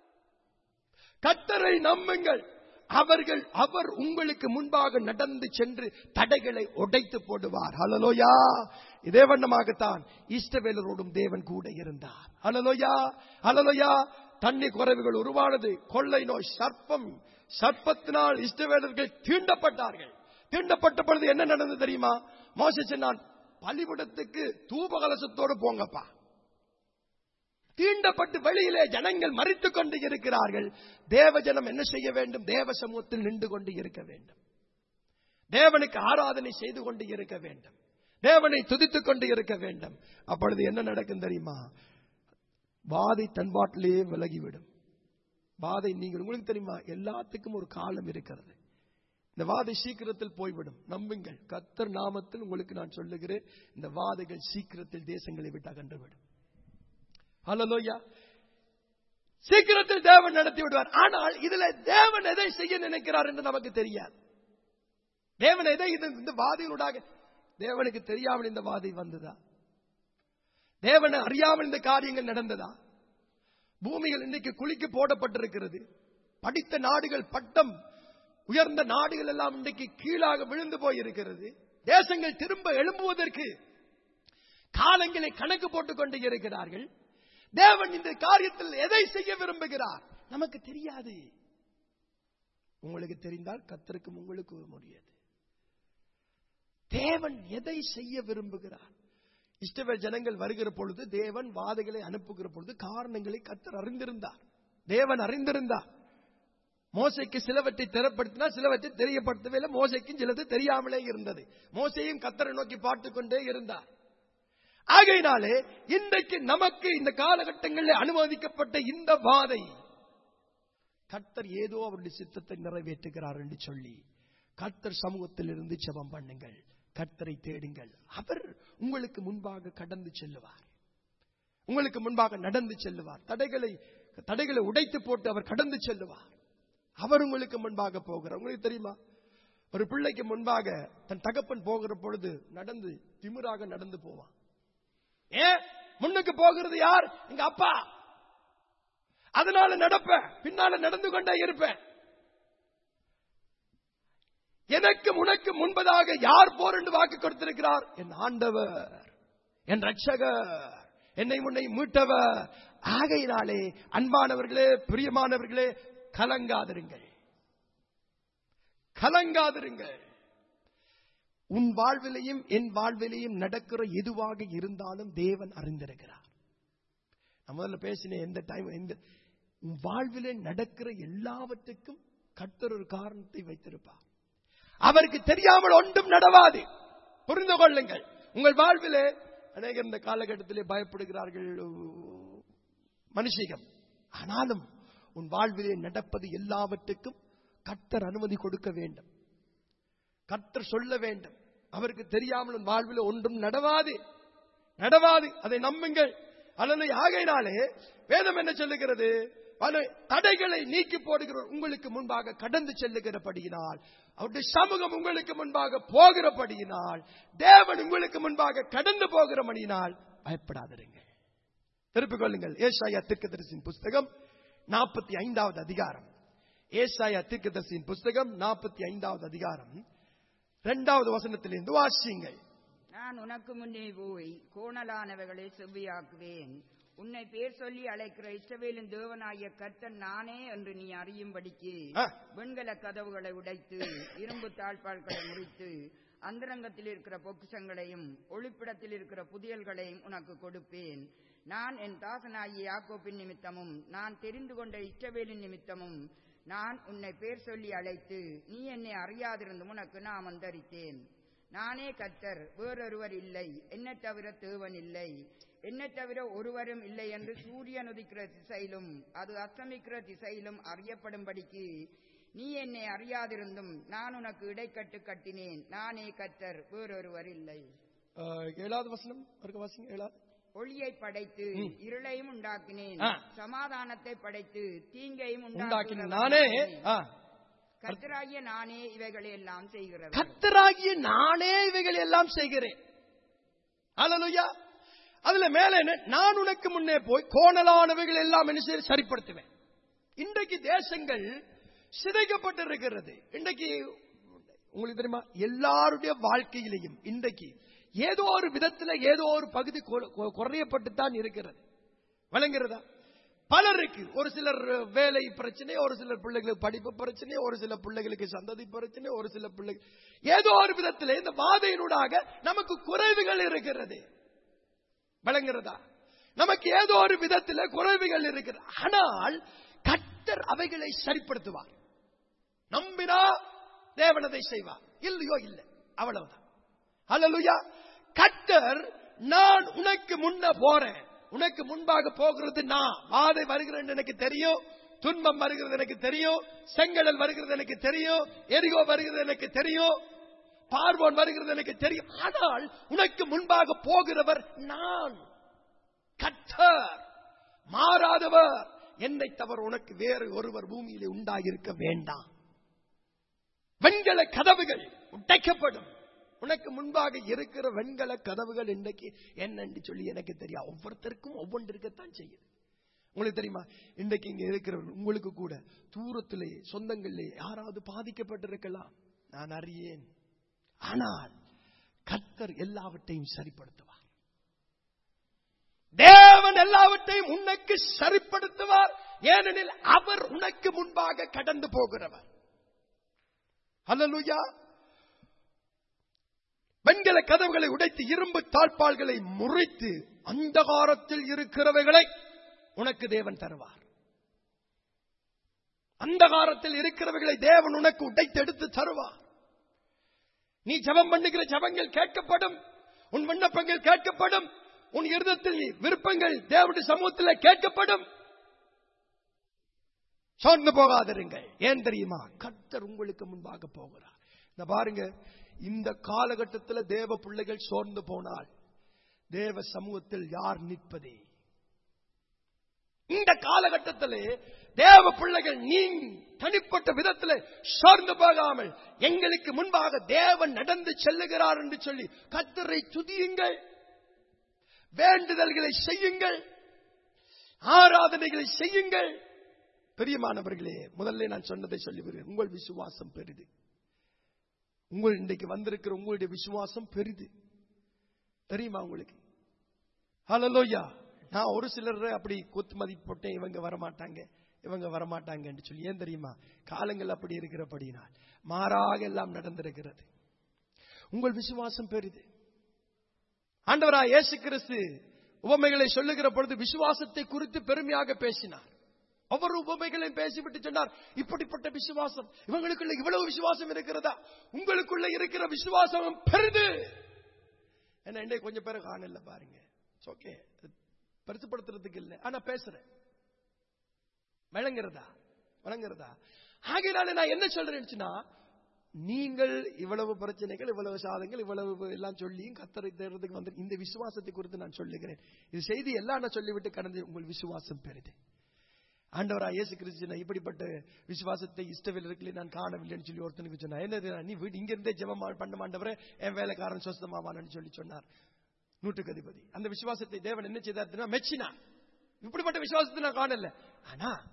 கத்தரை நம்புங்கள் அவர்கள் அவர் உங்களுக்கு முன்பாக நடந்து சென்று தடைகளை உடைத்து போடுவார் ஹலலோயா இதே வண்ணமாகத்தான் இஷ்டவேலரோடும் தேவன் கூட இருந்தார் ஹலலோயா ஹலலோயா தண்ணி குறைவுகள் உருவானது கொள்ளை நோய் சர்ப்பம் சர்ப்பத்தினால் இஷ்டவேலர்கள் தீண்டப்பட்டார்கள் தீண்டப்பட்ட பொழுது என்ன நடந்தது தெரியுமா மோச சொன்னான் பலிபுடத்துக்கு தூப கலசத்தோடு போங்கப்பா தீண்டப்பட்டு வெளியிலே ஜனங்கள் மறித்துக் கொண்டு இருக்கிறார்கள் தேவ ஜனம் என்ன செய்ய வேண்டும் தேவ சமூகத்தில் நின்று கொண்டு இருக்க வேண்டும் தேவனுக்கு ஆராதனை செய்து கொண்டு இருக்க வேண்டும் தேவனை துதித்துக் கொண்டு இருக்க வேண்டும் அப்பொழுது என்ன நடக்கும் தெரியுமா வாதை தன்பாட்டிலேயே விலகிவிடும் வாதை நீங்கள் உங்களுக்கு தெரியுமா எல்லாத்துக்கும் ஒரு காலம் இருக்கிறது இந்த வாதை சீக்கிரத்தில் போய்விடும் நம்புங்கள் கத்தர் நாமத்தில் உங்களுக்கு நான் சொல்லுகிறேன் இந்த வாதைகள் சீக்கிரத்தில் தேசங்களை விட்டு அகன்றுவிடும் ஹலலோயா சீக்கிரத்தில் தேவன் நடத்தி விடுவார் ஆனால் இதுல தேவன் எதை செய்ய நினைக்கிறார் என்று நமக்கு தெரியாது தேவன் எதை இது இந்த வாதையினூடாக தேவனுக்கு தெரியாமல் இந்த வாதை வந்ததா தேவனை அறியாமல் இந்த காரியங்கள் நடந்ததா பூமிகள் இன்னைக்கு குளிக்கு போடப்பட்டிருக்கிறது படித்த நாடுகள் பட்டம் உயர்ந்த நாடுகள் எல்லாம் இன்றைக்கு கீழாக விழுந்து போயிருக்கிறது தேசங்கள் திரும்ப எழும்புவதற்கு காலங்களை கணக்கு போட்டுக் கொண்டு இருக்கிறார்கள் தேவன் இந்த காரியத்தில் எதை செய்ய விரும்புகிறார் நமக்கு தெரியாது உங்களுக்கு தெரிந்தால் கத்தருக்கும் உங்களுக்கு முடியாது தேவன் எதை செய்ய விரும்புகிறார் இஷ்டவேல் ஜனங்கள் வருகிற பொழுது தேவன் வாதைகளை அனுப்புகிற பொழுது காரணங்களை கத்தர் அறிந்திருந்தார் தேவன் அறிந்திருந்தார் மோசைக்கு சிலவற்றை திறப்படுத்தினா சிலவற்றை தெரியப்படுத்தவே இல்லை மோசைக்கும் சிலது தெரியாமலே இருந்தது மோசையும் கத்தரை நோக்கி பார்த்துக் கொண்டே இருந்தார் ஆகையினாலே இன்றைக்கு நமக்கு இந்த காலகட்டங்களில் அனுமதிக்கப்பட்ட இந்த வாதை கர்த்தர் ஏதோ அவருடைய சித்தத்தை நிறைவேற்றுகிறார் என்று சொல்லி கர்த்தர் சமூகத்தில் இருந்து ஜெபம் பண்ணுங்கள் கர்த்தரை தேடுங்கள் அவர் உங்களுக்கு முன்பாக கடந்து செல்லுவார் உங்களுக்கு முன்பாக நடந்து செல்லுவார் தடைகளை தடைகளை உடைத்து போட்டு அவர் கடந்து செல்லுவார் அவர் உங்களுக்கு முன்பாக போகிறார் உங்களுக்கு தெரியுமா ஒரு பிள்ளைக்கு முன்பாக தன் தகப்பன் போகிற பொழுது நடந்து திமிராக நடந்து போவான் ஏன் முன்னுக்கு போகிறது யார் எங்க அப்பா அதனால நடப்பேன் பின்னால நடந்து கொண்டே இருப்பேன் எனக்கு உனக்கு முன்பதாக யார் போர் என்று வாக்கு கொடுத்திருக்கிறார் என் ஆண்டவர் என் ரட்சகர் என்னை முன்னை மீட்டவர் ஆகையினாலே அன்பானவர்களே பிரியமானவர்களே கலங்காதிருங்கள் கலங்காதிருங்கள் உன் வாழ்விலையும் என் வாழ்விலையும் நடக்கிற எதுவாக இருந்தாலும் தேவன் அறிந்திருக்கிறார் நான் முதல்ல பேசின எந்த டைம் எந்த உன் வாழ்விலே நடக்கிற எல்லாவற்றுக்கும் கர்த்தர் ஒரு காரணத்தை வைத்திருப்பார் அவருக்கு தெரியாமல் ஒன்றும் நடவாது புரிந்து கொள்ளுங்கள் உங்கள் வாழ்விலே அநேகர் இந்த காலகட்டத்திலே பயப்படுகிறார்கள் மனுஷிகம் ஆனாலும் உன் வாழ்விலே நடப்பது எல்லாவற்றுக்கும் கர்த்தர் அனுமதி கொடுக்க வேண்டும் கர்த்தர் சொல்ல வேண்டும் அவருக்கு தெரியாமல் உன் வாழ்வில் ஒன்றும் நடவாது நடவாது அதை நம்புங்கள் அல்லது ஆகையினாலே வேதம் என்ன சொல்லுகிறது பல தடைகளை நீக்கி போடுகிற உங்களுக்கு முன்பாக கடந்து செல்லுகிறபடியினால் அவருடைய சமூகம் உங்களுக்கு முன்பாக போகிறபடியினால் தேவன் உங்களுக்கு முன்பாக கடந்து போகிறபடியினால் பயப்படாதிருங்க திருப்பிக் கொள்ளுங்கள் ஏசாயா தீர்க்கதரிசியின் புஸ்தகம் நாற்பத்தி ஐந்தாவது அதிகாரம் ஏசாயா தீர்க்கதரிசியின் புஸ்தகம் நாற்பத்தி ஐந்தாவது அதிகாரம் இரண்டாவது வசனத்திலிருந்து வாசியுங்கள் நான் உனக்கு முன்னே போய் கோணலானவைகளை செவ்வியாக்குவேன் உன்னை பேர் சொல்லி அழைக்கிற இஸ்ரவேலின் தேவனாகிய கர்த்தன் நானே என்று நீ அறியும்படிக்கு ஆ. வெண்கல கதவுகளை உடைத்து இரும்பு தாழ்பால்களை முறித்து அந்தரங்கத்தில் இருக்கிற பொக்கிஷங்களையும் ஒளிப்பிடத்தில் இருக்கிற புதியல்களையும் உனக்கு கொடுப்பேன் நான் என் தாசனாகிய யாக்கோப்பின் நிமித்தமும் நான் தெரிந்து கொண்ட இஸ்ரவேலின் நிமித்தமும் நான் உன்னை பேர் சொல்லி அழைத்து நீ என்னை அறியாதிருந்தும் உனக்கு நான் அந்தரித்தேன் நானே கர்த்தர் வேறொருவர் இல்லை என்னை தவிர தேவன் இல்லை என்னை தவிர ஒருவரும் இல்லை என்று சூரியன் உதிக்கிற திசையிலும் அது அஸ்தமிக்கிற திசையிலும் அறியப்படும்படிக்கு நீ என்னை அறியாதிருந்தும் நான் உனக்கு இடைக்கட்டு கட்டினேன் நானே கர்த்தர் வேறொருவர் இல்லை அஹ், ஏழாவது வசனம் இருக்க வாசிங்க ஏழாவது ஒளியை படைத்து இருளையும் உண்டாக்கினேன் ஆ. சமாதானத்தை படைத்து தீங்கையும் உண்டாக்கின உண்டாக்கினவன் நானே ஆ, கர்த்தராகிய நானே இவைகளை எல்லாம் செய்கிறவர் கர்த்தராகிய நானே இவைகள் எல்லாம் செய்கிறேன் அல்லேலூயா அதுல மேல என்ன நான் உனக்கு முன்னே போய் கோணலானவைகள் எல்லாம் என்ன செய்து சரிப்படுத்துவேன் இன்றைக்கு தேசங்கள் சிதைக்கப்பட்டிருக்கிறது இன்றைக்கு உங்களுக்கு தெரியுமா எல்லாருடைய வாழ்க்கையிலையும் இன்றைக்கு ஏதோ ஒரு விதத்துல ஏதோ ஒரு பகுதி குற- கு- குறையப்பட்டு தான் இருக்கிறது வழங்குறதா பலருக்கு ஒரு சிலர் வேலை பிரச்சனை ஒரு சிலர் பிள்ளைகளுக்கு படிப்பு பிரச்சனை ஒரு சில பிள்ளைகளுக்கு சந்ததி பிரச்சனை ஒரு சில பிள்ளைகள் ஏதோ ஒரு விதத்தில் இந்த வாதையினூடாக நமக்கு குறைவுகள் இருக்கிறது வழங்குறதா நமக்கு ஏதோ ஒரு விதத்தில் குறைவுகள் இருக்கிறது ஆனால் கர்த்தர் அவைகளை சரிப்படுத்துவார் நம்பினா தேவனதை செய்வார் இல்லையோ இல்லை அவ்வளவுதான் அல்லலுயா கர்த்தர் நான் உனக்கு முன்ன போறேன் உனக்கு முன்பாக போகிறது நான் வாதை வருகிறது எனக்கு தெரியும் துன்பம் வருகிறது எனக்கு தெரியும் செங்கடல் வருகிறது எனக்கு தெரியும் எரிகோ வருகிறது எனக்கு தெரியும் பார்வோன் வருகிறது எனக்கு தெரியும் ஆனால் உனக்கு முன்பாக போகிறவர் நான் கர்த்தர் மாறாதவர் என்னை தவிர உனக்கு வேறு ஒருவர் பூமியிலே உண்டாகியிருக்க வேண்டாம் வெண்கல கதவுகள் உடைக்கப்படும் உனக்கு முன்பாக இருக்கிற வெண்கல கதவுகள் இன்றைக்கு என்னன்னு சொல்லி எனக்கு தெரியும் ஒவ்வொருத்தருக்கும் ஒவ்வொன்று இருக்கத்தான் செய்யுது உங்களுக்கு தெரியுமா இன்றைக்கு இங்க இருக்கிற உங்களுக்கு கூட தூரத்திலே சொந்தங்களிலே யாராவது பாதிக்கப்பட்டிருக்கலாம் நான் அறியேன் ஆனால் கர்த்தர் எல்லாவற்றையும் சரிப்படுத்துவார் தேவன் எல்லாவற்றையும் உனக்கு சரிப்படுத்துவார் ஏனெனில் அவர் உனக்கு முன்பாக கடந்து போகிறவர் அல்லலுயா வெண்கல கதவுகளை உடைத்து இரும்பு தாழ்பால்களை முறித்து அந்தகாரத்தில் இருக்கிறவைகளை உனக்கு தேவன் தருவார் அந்தகாரத்தில் இருக்கிறவைகளை தேவன் உனக்கு உடைத்து எடுத்து தருவார் நீ ஜெபம் பண்ணுகிற ஜெபங்கள் கேட்கப்படும் உன் விண்ணப்பங்கள் கேட்கப்படும் உன் இருதத்தில் விருப்பங்கள் தேவனுடைய சமூகத்தில் கேட்கப்படும் சோர்ந்து போகாதிருங்கள் ஏன் தெரியுமா கர்த்தர் உங்களுக்கு முன்பாக போகிறார் இந்த பாருங்க இந்த காலகட்டத்தில் தேவ பிள்ளைகள் சோர்ந்து போனால் தேவ சமூகத்தில் யார் நிற்பதே இந்த காலகட்டத்திலே தேவ பிள்ளைகள் நீ தனிப்பட்ட விதத்தில் சோர்ந்து போகாமல் எங்களுக்கு முன்பாக தேவன் நடந்து செல்லுகிறார் என்று சொல்லி கத்தரை துதியுங்கள் வேண்டுதல்களை செய்யுங்கள் ஆராதனைகளை செய்யுங்கள் பெரியமானவர்களே முதல்ல நான் சொன்னதை சொல்லி வருகிறேன் உங்கள் விசுவாசம் பெரிது உங்கள் இன்றைக்கு வந்திருக்கிற உங்களுடைய விசுவாசம் பெரிது தெரியுமா உங்களுக்கு ஹலலோயா நான் ஒரு சிலர் அப்படி குத்து மதிப்பு போட்டேன் இவங்க வரமாட்டாங்க இவங்க வரமாட்டாங்கன்னு சொல்லி ஏன் தெரியுமா காலங்கள் அப்படி இருக்கிறபடினால் மாறாக எல்லாம் நடந்திருக்கிறது உங்கள் விசுவாசம் பெரிது ஆண்டவரா இயேசு கிறிஸ்து உவமைகளை சொல்லுகிற பொழுது விசுவாசத்தை குறித்து பெருமையாக பேசினார் ஒவ்வொரு உபமைகளையும் பேசிவிட்டு சொன்னார் இப்படிப்பட்ட விசுவாசம் இவங்களுக்குள்ள இவ்வளவு விசுவாசம் இருக்கிறதா உங்களுக்குள்ள இருக்கிற விசுவாசம் பெரிது என்ன இன்னைக்கு கொஞ்சம் பேர் காணல பாருங்க ஓகே பெருசுப்படுத்துறதுக்கு இல்லை ஆனா பேசுறேன் விளங்குறதா விளங்குறதா ஆகையினால நான் என்ன சொல்றேன்னா நீங்கள் இவ்வளவு பிரச்சனைகள் இவ்வளவு சாதங்கள் இவ்வளவு எல்லாம் சொல்லியும் கத்தரை தேடுறதுக்கு வந்து இந்த விசுவாசத்தை குறித்து நான் சொல்லுகிறேன் இது செய்தி எல்லாம் நான் சொல்லிவிட்டு கடந்து உங்கள் விசுவாசம் பெரிது ஆண்டவரா இயேசு கிறிஸ்து இப்படிப்பட்ட விசுவாசத்தை இஷ்டவில் இருக்கல நான் காணவில்லைன்னு சொல்லி ஒருத்தனுக்கு சொன்னா என்னது நீ வீடு இங்க இருந்தே ஜெபம் பண்ண மாட்டவரே என் வேலைக்காரன் சொஸ்தமாவானு சொல்லி சொன்னார் நூற்றுக்கு அதிபதி அந்த விசுவாசத்தை தேவன் என்ன செய்தார் மெச்சினார் இப்படிப்பட்ட விசுவாசத்தை நான் காணல ஆனா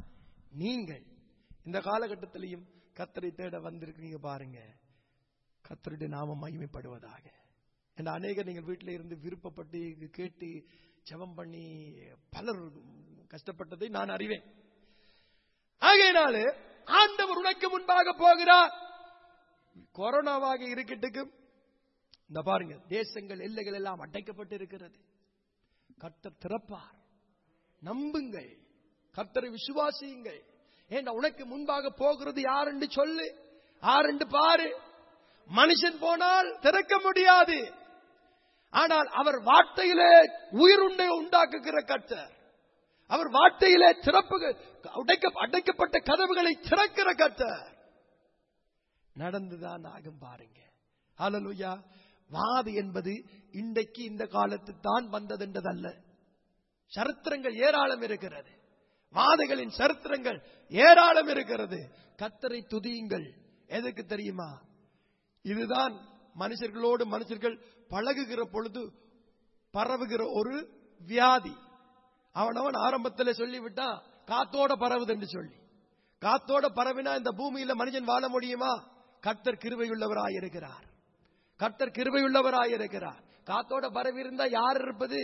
நீங்கள் இந்த காலகட்டத்திலையும் கத்தரை தேட வந்திருக்கிறீங்க பாருங்க கத்தருடைய நாமம் மகிமைப்படுவதாக என்ற அநேகர் நீங்கள் வீட்டில் இருந்து விருப்பப்பட்டு இது கேட்டு ஜெபம் பண்ணி பலர் கஷ்டப்பட்டதை நான் அறிவேன் ஆகையினாலே ஆண்டவர் உனக்கு முன்பாக போகிறார் கொரோனாவாக இருக்கட்டுக்கும் இந்த பாருங்க தேசங்கள் எல்லைகள் எல்லாம் அடைக்கப்பட்டு இருக்கிறது கர்த்தர் திறப்பார் நம்புங்கள் கர்த்தரை விசுவாசியுங்கள் ஏண்டா உனக்கு முன்பாக போகிறது யார் என்று சொல்லு யார் என்று பாரு மனுஷன் போனால் திறக்க முடியாது ஆனால் அவர் வார்த்தையிலே உயிருண்டை உண்டாக்குகிற கர்த்தர் அவர் வார்த்தையிலே திறப்பு உடைக்க அடைக்கப்பட்ட கதவுகளை திறக்கிற கர்த்தர் நடந்துதான் ஆகும் பாருங்க ஹalleluya வாது என்பது இன்றைக்கு இந்த காலத்து தான் வந்தது என்றதல்ல சரித்திரங்கள் ஏராளம் இருக்கிறது வாதைகளின் சரித்திரங்கள் ஏராளம் இருக்கிறது கத்தரை துதியுங்கள் எதுக்கு தெரியுமா இதுதான் மனுஷர்களோடு மனுஷர்கள் பழகுகிற பொழுது பரவுகிற ஒரு வியாதி அவனவன் ஆரம்பத்தில் சொல்லிவிட்டான் காத்தோட பரவுது என்று சொல்லி காத்தோட பரவினா இந்த பூமியில மனுஷன் வாழ முடியுமா கர்த்தர் கிருபையுள்ளவராய் இருக்கிறார் கர்த்தர் கிருபையுள்ளவராய் இருக்கிறார் காத்தோட பரவி இருந்தா யார் இருப்பது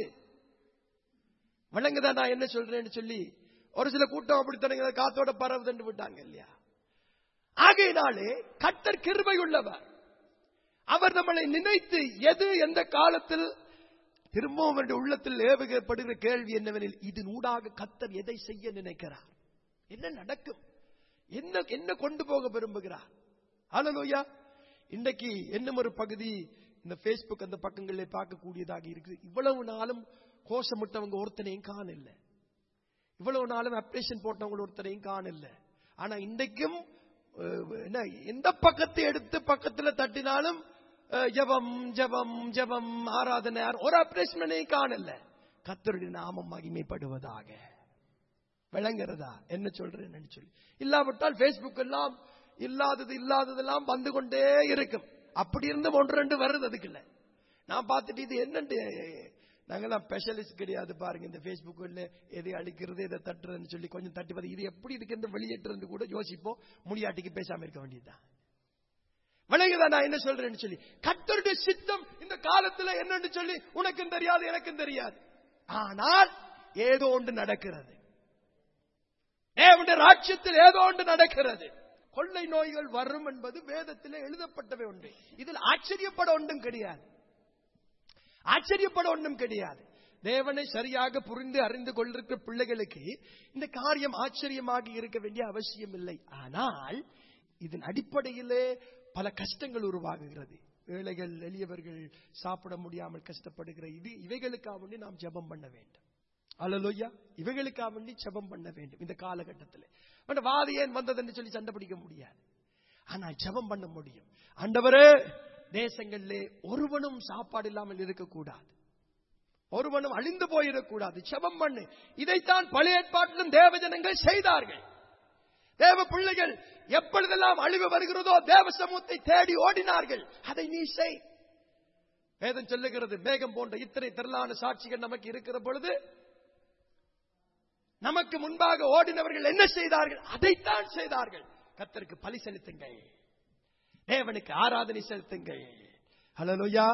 விளங்குதா நான் என்ன சொல்றேன்னு சொல்லி ஒரு சில கூட்டம் அப்படித்தானுங்க காத்தோட பரவுதுன்னு விட்டாங்க இல்லையா ஆகையினாலே கர்த்தர் கிருபையுள்ளவர் அவர் நம்மளை நினைத்து எது எந்த காலத்தில் திரும்பவும் அவருடைய உள்ளத்தில் ஏவுகப்படுகிற கேள்வி என்னவெனில் இதன் ஊடாக கத்தர் எதை செய்ய நினைக்கிறார் என்ன நடக்கும் என்ன என்ன கொண்டு போக விரும்புகிறார் ஹalleluya இன்றைக்கு இன்னும் ஒரு பகுதி இந்த Facebook அந்த பக்கங்களிலே பார்க்கக்கூடியதாக இருக்குது இவ்வளவு நாளும் கோஷமிட்டவங்க ஒருத்தனையும் காணல இவ்வளவு நாளும் அப்ரேஷன் போட்டவங்க ஒருத்தனையும் காணல ஆனா இன்றைக்கும் அஹ், என்ன எந்த பக்கத்தை எடுத்து பக்கத்துல தட்டினாலும் அஹ், ஜெபம் ஜெபம் ஜெபம் ஆராதனை ஆர- ஒரு அப்ரேஷனையும் காணல கத்தருடைய நாமம் மகிமைப்படுவதாக விளங்குறதா என்ன சொல்றேன்னு சொல்லி இல்லாவிட்டால் Facebook எல்லாம் இல்லாதது இல்லாததெல்லாம் வந்து கொண்டே இருக்கும் அப்படி இருந்தும் ஒன்று ரெண்டு வருது அதுக்குள்ள நான் பார்த்துட்டு இது என்னண்டு நாங்கெல்லாம் ஸ்பெஷலிஸ்ட் கிடையாது பாருங்க இந்த ஃபேஸ்புக்கில் எதை அழிக்கிறது எதை தட்டுறதுன்னு சொல்லி கொஞ்சம் தட்டி பார்த்து இது எப்படி இருக்குன்னு வெளியேற்றுறது கூட யோசிப்போம் முடியாட்டிக்கு பேசாம இருக்க வேண்டியதுதான் விளங்குதா நான் என்ன சொல்றேன்னு சொல்லி கத்தருடைய சித்தம் இந்த காலத்துல என்னன்னு சொல்லி உனக்கும் தெரியாது எனக்கும் தெரியாது ஆனால் ஏதோ ஒன்று நடக்கிறது தேவனுடைய ராட்சியத்தில் ஏதோ ஒன்று நடக்கிறது கொள்ளை நோய்கள் வரும் என்பது வேதத்திலே எழுதப்பட்டவை ஒன்று இதில் ஆச்சரியப்பட ஒன்றும் கிடையாது ஆச்சரியப்பட ஒன்றும் கிடையாது தேவனை சரியாக புரிந்து அறிந்து கொண்டிருக்கிற பிள்ளைகளுக்கு இந்த காரியம் ஆச்சரியமாக இருக்க வேண்டிய அவசியம் இல்லை ஆனால் இதன் அடிப்படையிலே பல கஷ்டங்கள் உருவாகுகிறது ஏழைகள் எளியவர்கள் சாப்பிட முடியாமல் கஷ்டப்படுகிற இது இவைகளுக்காக வேண்டி நாம் ஜெபம் பண்ண வேண்டும் அல்லலோய்யா இவைகளுக்காக வேண்டி ஜெபம் பண்ண வேண்டும் இந்த காலகட்டத்தில் பட் வாதி ஏன் வந்ததுன்னு சொல்லி சண்டை பிடிக்க முடியாது ஆனா ஜெபம் பண்ண முடியும் ஆண்டவரே தேசங்களிலே ஒருவனும் சாப்பாடு இல்லாமல் இருக்கக்கூடாது ஒருவனும் அழிந்து போயிடக்கூடாது ஜெபம் பண்ணு இதைத்தான் பழைய ஏற்பாட்டிலும் தேவஜனங்கள் செய்தார்கள் தேவ பிள்ளைகள் எப்பொழுதெல்லாம் அழிவு வருகிறதோ தேவ சமூகத்தை தேடி ஓடினார்கள் அதை நீ செய் வேதம் சொல்லுகிறது மேகம் போன்ற இத்தனை திரளான சாட்சிகள் நமக்கு இருக்கிற பொழுது நமக்கு முன்பாக ஓடினவர்கள் என்ன செய்தார்கள் அதைத்தான் செய்தார்கள் கத்தருக்கு பலி செலுத்துங்கள் தேவனுக்கு ஆராதனை செலுத்துங்கள் ஹலோயா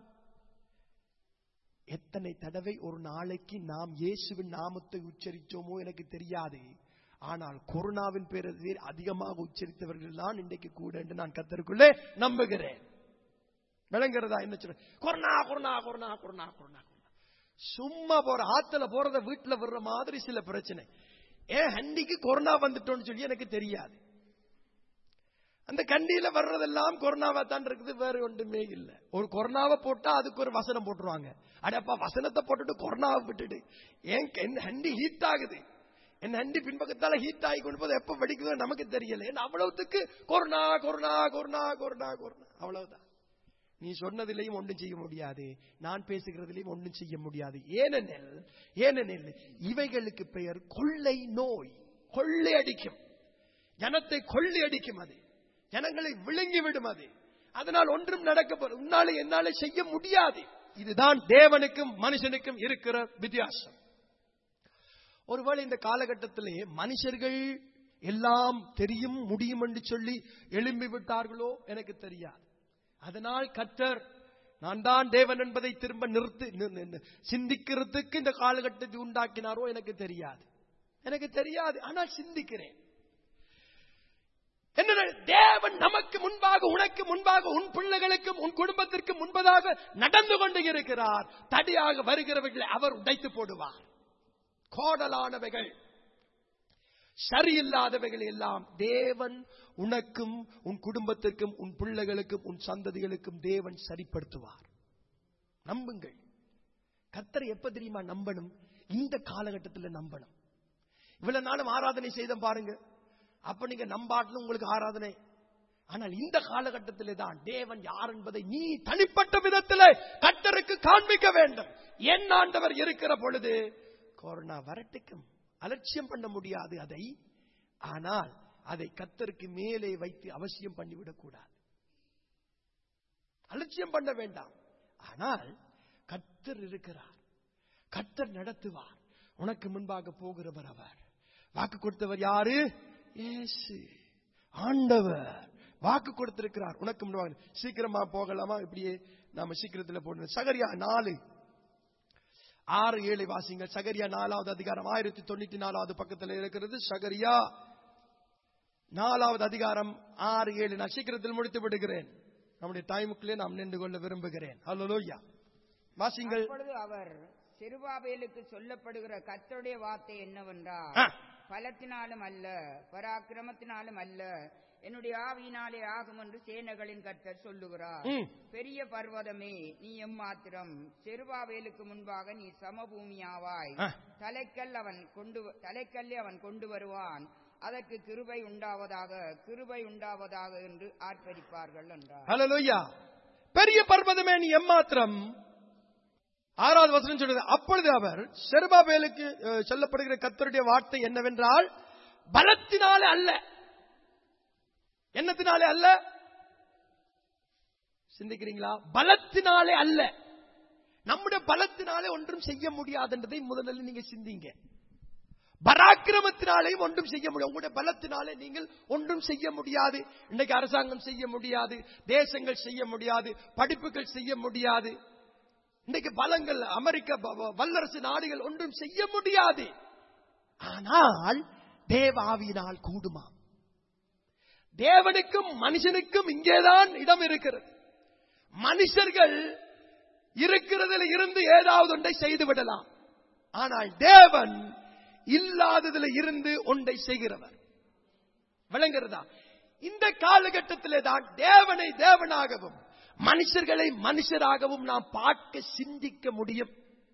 எத்தனை தடவை ஒரு நாளைக்கு நாம் இயேசுவின் நாமத்தை உச்சரித்தோமோ எனக்கு தெரியாது ஆனால் கொரோனாவின் பேரில் அதிகமாக உச்சரித்தவர்கள் தான் இன்றைக்கு கூட என்று நான் கத்தருக்குள்ளே நம்புகிறேன் விளங்குறதா என்ன சொல்ற corona corona corona corona corona சும்மா போற ஆத்துல போறத வீட்டுல வர்ற மாதிரி சில பிரச்சனை ஏன் ஹண்டிக்கு கொரோனா வந்துட்டோம்னு சொல்லி எனக்கு தெரியாது அந்த கண்டியில வர்றதெல்லாம் கொரோனாவா தான் இருக்குது வேற ஒன்றுமே இல்ல ஒரு கொரோனாவை போட்டா அதுக்கு ஒரு வசனம் போட்டுருவாங்க அடப்பா வசனத்தை போட்டுட்டு கொரோனாவை விட்டுட்டு ஏன் என் ஹண்டி ஹீட் ஆகுது என் ஹண்டி பின்பக்கத்தால ஹீட் ஆகி கொண்டு போது எப்ப வெடிக்குதோ நமக்கு தெரியல ஏன்னா அவ்வளவுத்துக்கு corona corona corona corona corona அவ்வளவுதான் நீ சொன்னதிலையும் ஒன்றும் செய்ய முடியாது நான் பேசுகிறதிலையும் ஒன்றும் செய்ய முடியாது ஏனெனில் ஏனெனில் இவைகளுக்கு பெயர் கொள்ளை நோய் கொள்ளை அடிக்கும் ஜனத்தை கொள்ளை அடிக்கும் அது ஜனங்களை விழுங்கி விடும் அது அதனால் ஒன்றும் நடக்க உன்னாலே என்னாலே செய்ய முடியாது இதுதான் தேவனுக்கும் மனுஷனுக்கும் இருக்கிற வித்தியாசம் ஒருவேளை இந்த காலகட்டத்திலே மனுஷர்கள் எல்லாம் தெரியும் முடியும் என்று சொல்லி எழும்பி விட்டார்களோ எனக்கு தெரியாது அதனால் கத்தர் நான் தான் தேவன் என்பதை திரும்ப நிறுத்து நி- நி- நி- சிந்திக்கிறதுக்கு இந்த காலகட்டத்தை உண்டாக்கினாரோ எனக்கு தெரியாது எனக்கு தெரியாது ஆனால் சிந்திக்கிறேன் என்ன தேவன் நமக்கு முன்பாக உனக்கு முன்பாக உன் பிள்ளைகளுக்கும் உன் குடும்பத்திற்கும் முன்பதாக நடந்து கொண்டு இருக்கிறார் தடியாக வருகிறவர்களை அவர் உடைத்து போடுவார் கோடலானவைகள் சரியில்லாதவைகள் எல்லாம் தேவன் உனக்கும் உன் குடும்பத்திற்கும் உன் பிள்ளைகளுக்கும் உன் சந்ததிகளுக்கும் தேவன் சரிப்படுத்துவார் நம்புங்கள் கத்தரை எப்ப தெரியுமா நம்பணும் இந்த காலகட்டத்தில் நம்பணும் இவ்வளவு நாளும் ஆராதனை செய்த பாருங்க அப்ப நீங்க நம்பாட்டிலும் உங்களுக்கு ஆராதனை ஆனால் இந்த காலகட்டத்திலே தான் தேவன் யார் என்பதை நீ தனிப்பட்ட விதத்திலே கத்தருக்கு காண்பிக்க வேண்டும் என் ஆண்டவர் இருக்கிற பொழுது கொரோனா வரட்டுக்கும் அலட்சியம் பண்ண முடியாது அதை ஆனால் அதை கத்தருக்கு மேலே வைத்து அவசியம் பண்ணிவிடக் கூடாது அலட்சியம் பண்ண வேண்டாம் ஆனால் கத்தர் இருக்கிறார் கத்தர் நடத்துவார் உனக்கு முன்பாக போகிறவர் அவர் வாக்கு கொடுத்தவர் யாரு இயேசு ஆண்டவர் வாக்கு கொடுத்திருக்கிறார் உனக்கு முன்பாக சீக்கிரமா போகலாமா இப்படியே நாம சீக்கிரத்தில் போடணும் சகரியா நாலு ஆறு ஏழு வாசிங்கள் சகரியா நாலாவது அதிகாரம் ஆயிரத்தி தொண்ணூத்தி நாலாவது பக்கத்தில் இருக்கிறது சகரியா நாலாவது அதிகாரம் ஆறு ஏழு நான் சீக்கிரத்தில் முடித்து விடுகிறேன் நம்முடைய டைமுக்குள்ளே நாம் நின்று கொள்ள விரும்புகிறேன் ஹalleluya வாசிங்கள் அப்பொழுது அவர் செருபாபேலுக்கு சொல்லப்படுகிற கர்த்தருடைய வார்த்தை என்னவென்றால் ஆ. பலத்தினாலும் அல்ல பராக்கிரமத்தினாலும் அல்ல என்னுடைய ஆவியினாலே ஆகும் என்று சேனைகளின் கர்த்தர் சொல்லுகிறார் ம். பெரிய பர்வதமே நீ எம்மாத்திரம் செருபாவேலுக்கு முன்பாக நீ சமபூமியாவாய் ஆ. தலைக்கல் அவன் கொண்டு வ- தலைக்கல்லை அவன் கொண்டு வருவான் அதற்கு கிருபை உண்டாவதாக கிருபை உண்டாவதாக என்று ஆர்ப்பரிப்பார்கள் என்றார் ஹalleluya பெரிய பர்வதமே நீ எம்மாத்திரம் ஆறாவது வசனம் சொல்றது அப்பொழுது அவர் செருபாபேலுக்கு அஹ், சொல்லப்படுகிற கர்த்தருடைய வார்த்தை என்னவென்றால் பலத்தினாலே அல்ல என்னத்தினாலே அல்ல சிந்திக்கிறீங்களா பலத்தினாலே அல்ல நம்முடைய பலத்தினாலே ஒன்றும் செய்ய முடியாதுன்றதை முதலில் நீங்க சிந்திங்க பராக்கிரமத்தினாலேயும் ஒன்றும் செய்ய முடியும் உங்களுடைய பலத்தினாலே நீங்கள் ஒன்றும் செய்ய முடியாது இன்னைக்கு அரசாங்கம் செய்ய முடியாது தேசங்கள் செய்ய முடியாது படிப்புகள் செய்ய முடியாது இன்னைக்கு பலங்கள் அமெரிக்க ப- ப- வல்லரசு நாடுகள் ஒன்றும் செய்ய முடியாது ஆனால் தேவாவியினால் கூடுமா தேவனுக்கும் மனுஷனுக்கும் இங்கேதான் இடம் இருக்கிறது மனுஷர்கள் இருக்கிறதில் இருந்து ஏதாவது ஒன்றை செய்து விடலாம் ஆனால் தேவன் இல்லாததில் இருந்து ஒன்றை செய்கிறவர் விளங்குறதா இந்த காலகட்டத்திலே தான் தேவனை தேவனாகவும் மனுஷர்களை மனுஷராகவும் நாம் பார்க்க சிந்திக்க முடியும்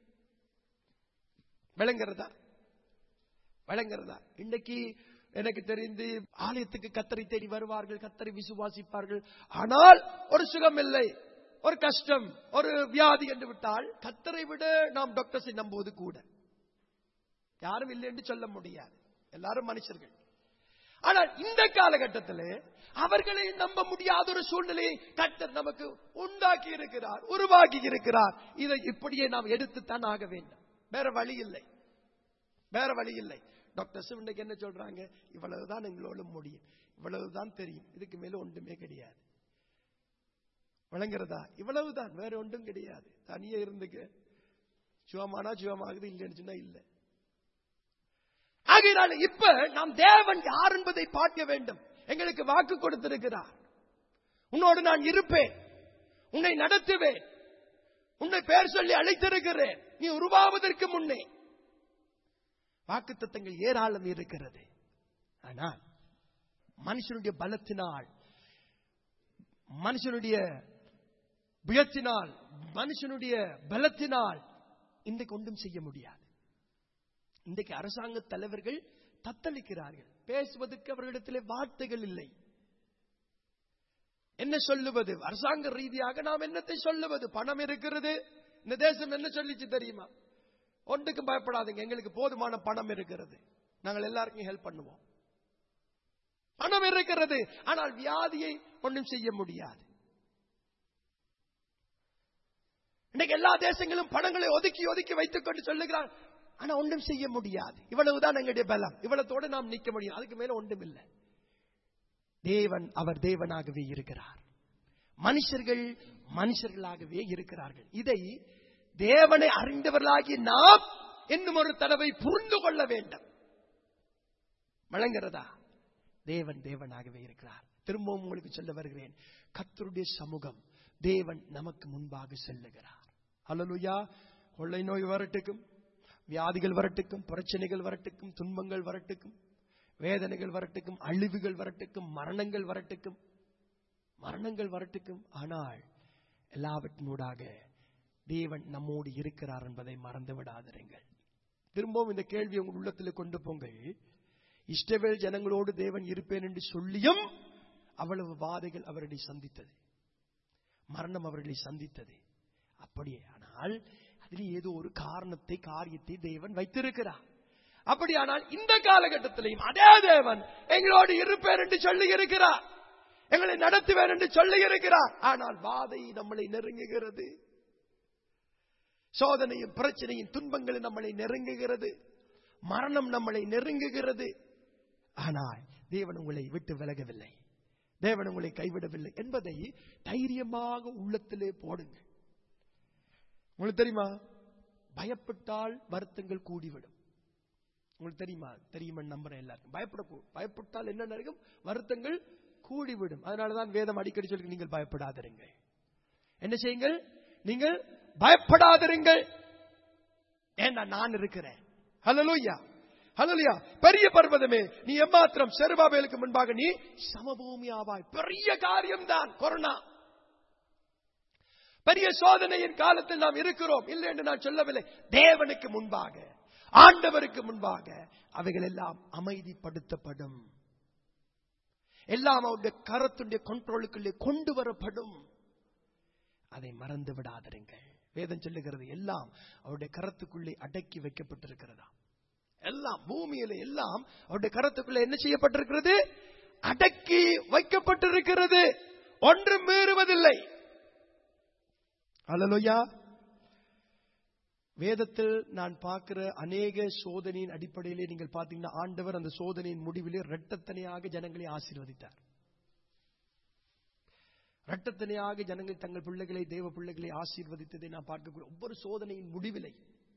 விளங்குறதா விளங்குறதா இன்னைக்கு எனக்கு தெரிந்து ஆலயத்துக்கு கத்தரை தேடி வருவார்கள் கத்தரை விசுவாசிப்பார்கள் ஆனால் ஒரு சுகம் இல்லை ஒரு கஷ்டம் ஒரு வியாதி என்று விட்டால் கத்தரை விட நாம் டாக்டர்ஸை நம்புவது கூட யாரும் இல்லை என்று சொல்ல முடியாது எல்லாரும் மனுஷர்கள் ஆனால் இந்த காலகட்டத்தில் அவர்களை நம்ப முடியாத ஒரு சூழ்நிலையை கர்த்தர் நமக்கு உண்டாக்கி இருக்கிறார் உருவாக்கி இருக்கிறார் இதை இப்படியே நாம் எடுத்துத்தான் ஆக வேண்டும் வேற வழி இல்லை வேற வழி இல்லை டாக்டர் இன்னைக்கு என்ன சொல்றாங்க இவ்வளவுதான் எங்களோட முடியும் இவ்வளவுதான் தெரியும் இதுக்கு மேல ஒன்றுமே கிடையாது விளங்குறதா இவ்வளவுதான் வேற ஒன்றும் கிடையாது தனியே இருந்துக்க சுகமானா சுகமாகுது இல்லைன்னு சொன்னா இல்லை ஆகையினால இப்ப நாம் தேவன் யார் என்பதை பார்க்க வேண்டும் எங்களுக்கு வாக்கு கொடுத்திருக்கிறார் உன்னோடு நான் இருப்பேன் உன்னை நடத்துவேன் உன்னை பெயர் சொல்லி அழைத்திருக்கிறேன் நீ உருவாவதற்கு முன்னே வாக்கு தத்தங்கள் ஏராளம் இருக்கிறது ஆனால் மனுஷனுடைய பலத்தினால் மனுஷனுடைய புயத்தினால் மனுஷனுடைய பலத்தினால் இன்றைக்கு ஒன்றும் செய்ய முடியாது இன்றைக்கு அரசாங்க தலைவர்கள் தத்தளிக்கிறார்கள் பேசுவதற்கு அவர்களிடத்திலே வார்த்தைகள் இல்லை என்ன சொல்லுவது அரசாங்க ரீதியாக நாம் என்னத்தை சொல்லுவது பணம் இருக்கிறது இந்த தேசம் என்ன சொல்லிச்சு தெரியுமா ஒன்றுக்கும் பயப்படாதீங்க எங்களுக்கு போதுமான பணம் இருக்கிறது நாங்கள் எல்லாருக்கும் ஹெல்ப் பண்ணுவோம் பணம் இருக்கிறது ஆனால் வியாதியை ஒன்றும் செய்ய முடியாது இன்னைக்கு எல்லா தேசங்களும் பணங்களை ஒதுக்கி ஒதுக்கி வைத்துக் கொண்டு சொல்லுகிறார் ஆனா ஒன்றும் செய்ய முடியாது இவ்வளவுதான் எங்களுடைய பலம் இவ்வளத்தோட நாம் நிக்க முடியும் அதுக்கு மேல ஒன்றும் இல்லை தேவன் அவர் தேவனாகவே இருக்கிறார் மனுஷர்கள் மனுஷர்களாகவே இருக்கிறார்கள் இதை தேவனை அறிந்தவர்களாகி நாம் இன்னும் ஒரு தடவை புரிந்து கொள்ள வேண்டும் வழங்குறதா தேவன் தேவனாகவே இருக்கிறார் திரும்பவும் உங்களுக்கு சொல்ல வருகிறேன் கத்தருடைய சமூகம் தேவன் நமக்கு முன்பாக செல்லுகிறார் அல்லலுயா கொள்ளை நோய் வரட்டுக்கும் வியாதிகள் வரட்டுக்கும் பிரச்சனைகள் வரட்டுக்கும் துன்பங்கள் வரட்டுக்கும் வேதனைகள் வரட்டுக்கும் அழிவுகள் வரட்டுக்கும் மரணங்கள் வரட்டுக்கும் மரணங்கள் வரட்டுக்கும் ஆனால் எல்லாவற்றினூடாக தேவன் நம்மோடு இருக்கிறார் என்பதை மறந்து விடாதிருங்கள் திரும்பவும் இந்த கேள்வி உங்கள் உள்ளத்தில் கொண்டு போங்கள் இஷ்டவேல் ஜனங்களோடு தேவன் இருப்பேன் என்று சொல்லியும் அவ்வளவு வாதைகள் அவர்களை சந்தித்தது மரணம் அவர்களை சந்தித்தது அப்படியே ஆனால் அதில் ஏதோ ஒரு காரணத்தை காரியத்தை தேவன் வைத்திருக்கிறார் அப்படியானால் இந்த காலகட்டத்திலையும் அதே தேவன் எங்களோடு இருப்பேன் என்று சொல்லி இருக்கிறார் எங்களை நடத்துவேன் என்று சொல்லி இருக்கிறார் ஆனால் வாதை நம்மளை நெருங்குகிறது சோதனையும் பிரச்சனையும் துன்பங்களும் நம்மளை நெருங்குகிறது மரணம் நம்மளை நெருங்குகிறது ஆனால் தேவன் உங்களை விட்டு விலகவில்லை தேவன் உங்களை கைவிடவில்லை என்பதை தைரியமாக உள்ளத்திலே போடுங்க உங்களுக்கு தெரியுமா பயப்பட்டால் வருத்தங்கள் கூடிவிடும் உங்களுக்கு தெரியுமா தெரியுமா நம்புறேன் எல்லாருக்கும் பயப்பட பயப்பட்டால் என்ன நடக்கும் வருத்தங்கள் கூடிவிடும் அதனாலதான் வேதம் அடிக்கடி சொல்லி நீங்கள் பயப்படாதிருங்கள் என்ன செய்யுங்கள் நீங்கள் பயப்படாதிருங்கள் ஏன்னா நான் இருக்கிறேன் ஹலலூயா ஹலலுயா பெரிய பர்வதமே நீ எம்மாத்திரம் செருபாபேலுக்கு முன்பாக நீ சமபூமி ஆவாய் பெரிய காரியம்தான் கொரோனா பெரிய சோதனையின் காலத்தில் நாம் இருக்கிறோம் இல்லை என்று நான் சொல்லவில்லை தேவனுக்கு முன்பாக ஆண்டவருக்கு முன்பாக அவைகள் எல்லாம் அமைதிப்படுத்தப்படும் எல்லாம் அவருடைய கரத்துடைய கண்ட்ரோலுக்குள்ளே கொண்டு வரப்படும் அதை மறந்து விடாதிருங்கள் வேதம் சொல்லுகிறது எல்லாம் அவருடைய கரத்துக்குள்ளே அடக்கி வைக்கப்பட்டிருக்கிறதா எல்லாம் பூமியில எல்லாம் அவருடைய கரத்துக்குள்ள என்ன செய்யப்பட்டிருக்கிறது அடக்கி வைக்கப்பட்டிருக்கிறது ஒன்றும் மீறுவதில்லை அல்லலோயா வேதத்தில் நான் பார்க்கிற அநேக சோதனையின் அடிப்படையிலே நீங்கள் பார்த்தீங்கன்னா ஆண்டவர் அந்த சோதனையின் முடிவிலே இரட்டத்தனையாக ஜனங்களை ஆசீர்வதித்தார் இரட்டத்தனையாக ஜனங்கள் தங்கள் பிள்ளைகளை தேவ பிள்ளைகளை ஆசீர்வதித்ததை நான் பார்க்கக்கூடிய ஒவ்வொரு சோதனையின் முடிவிலை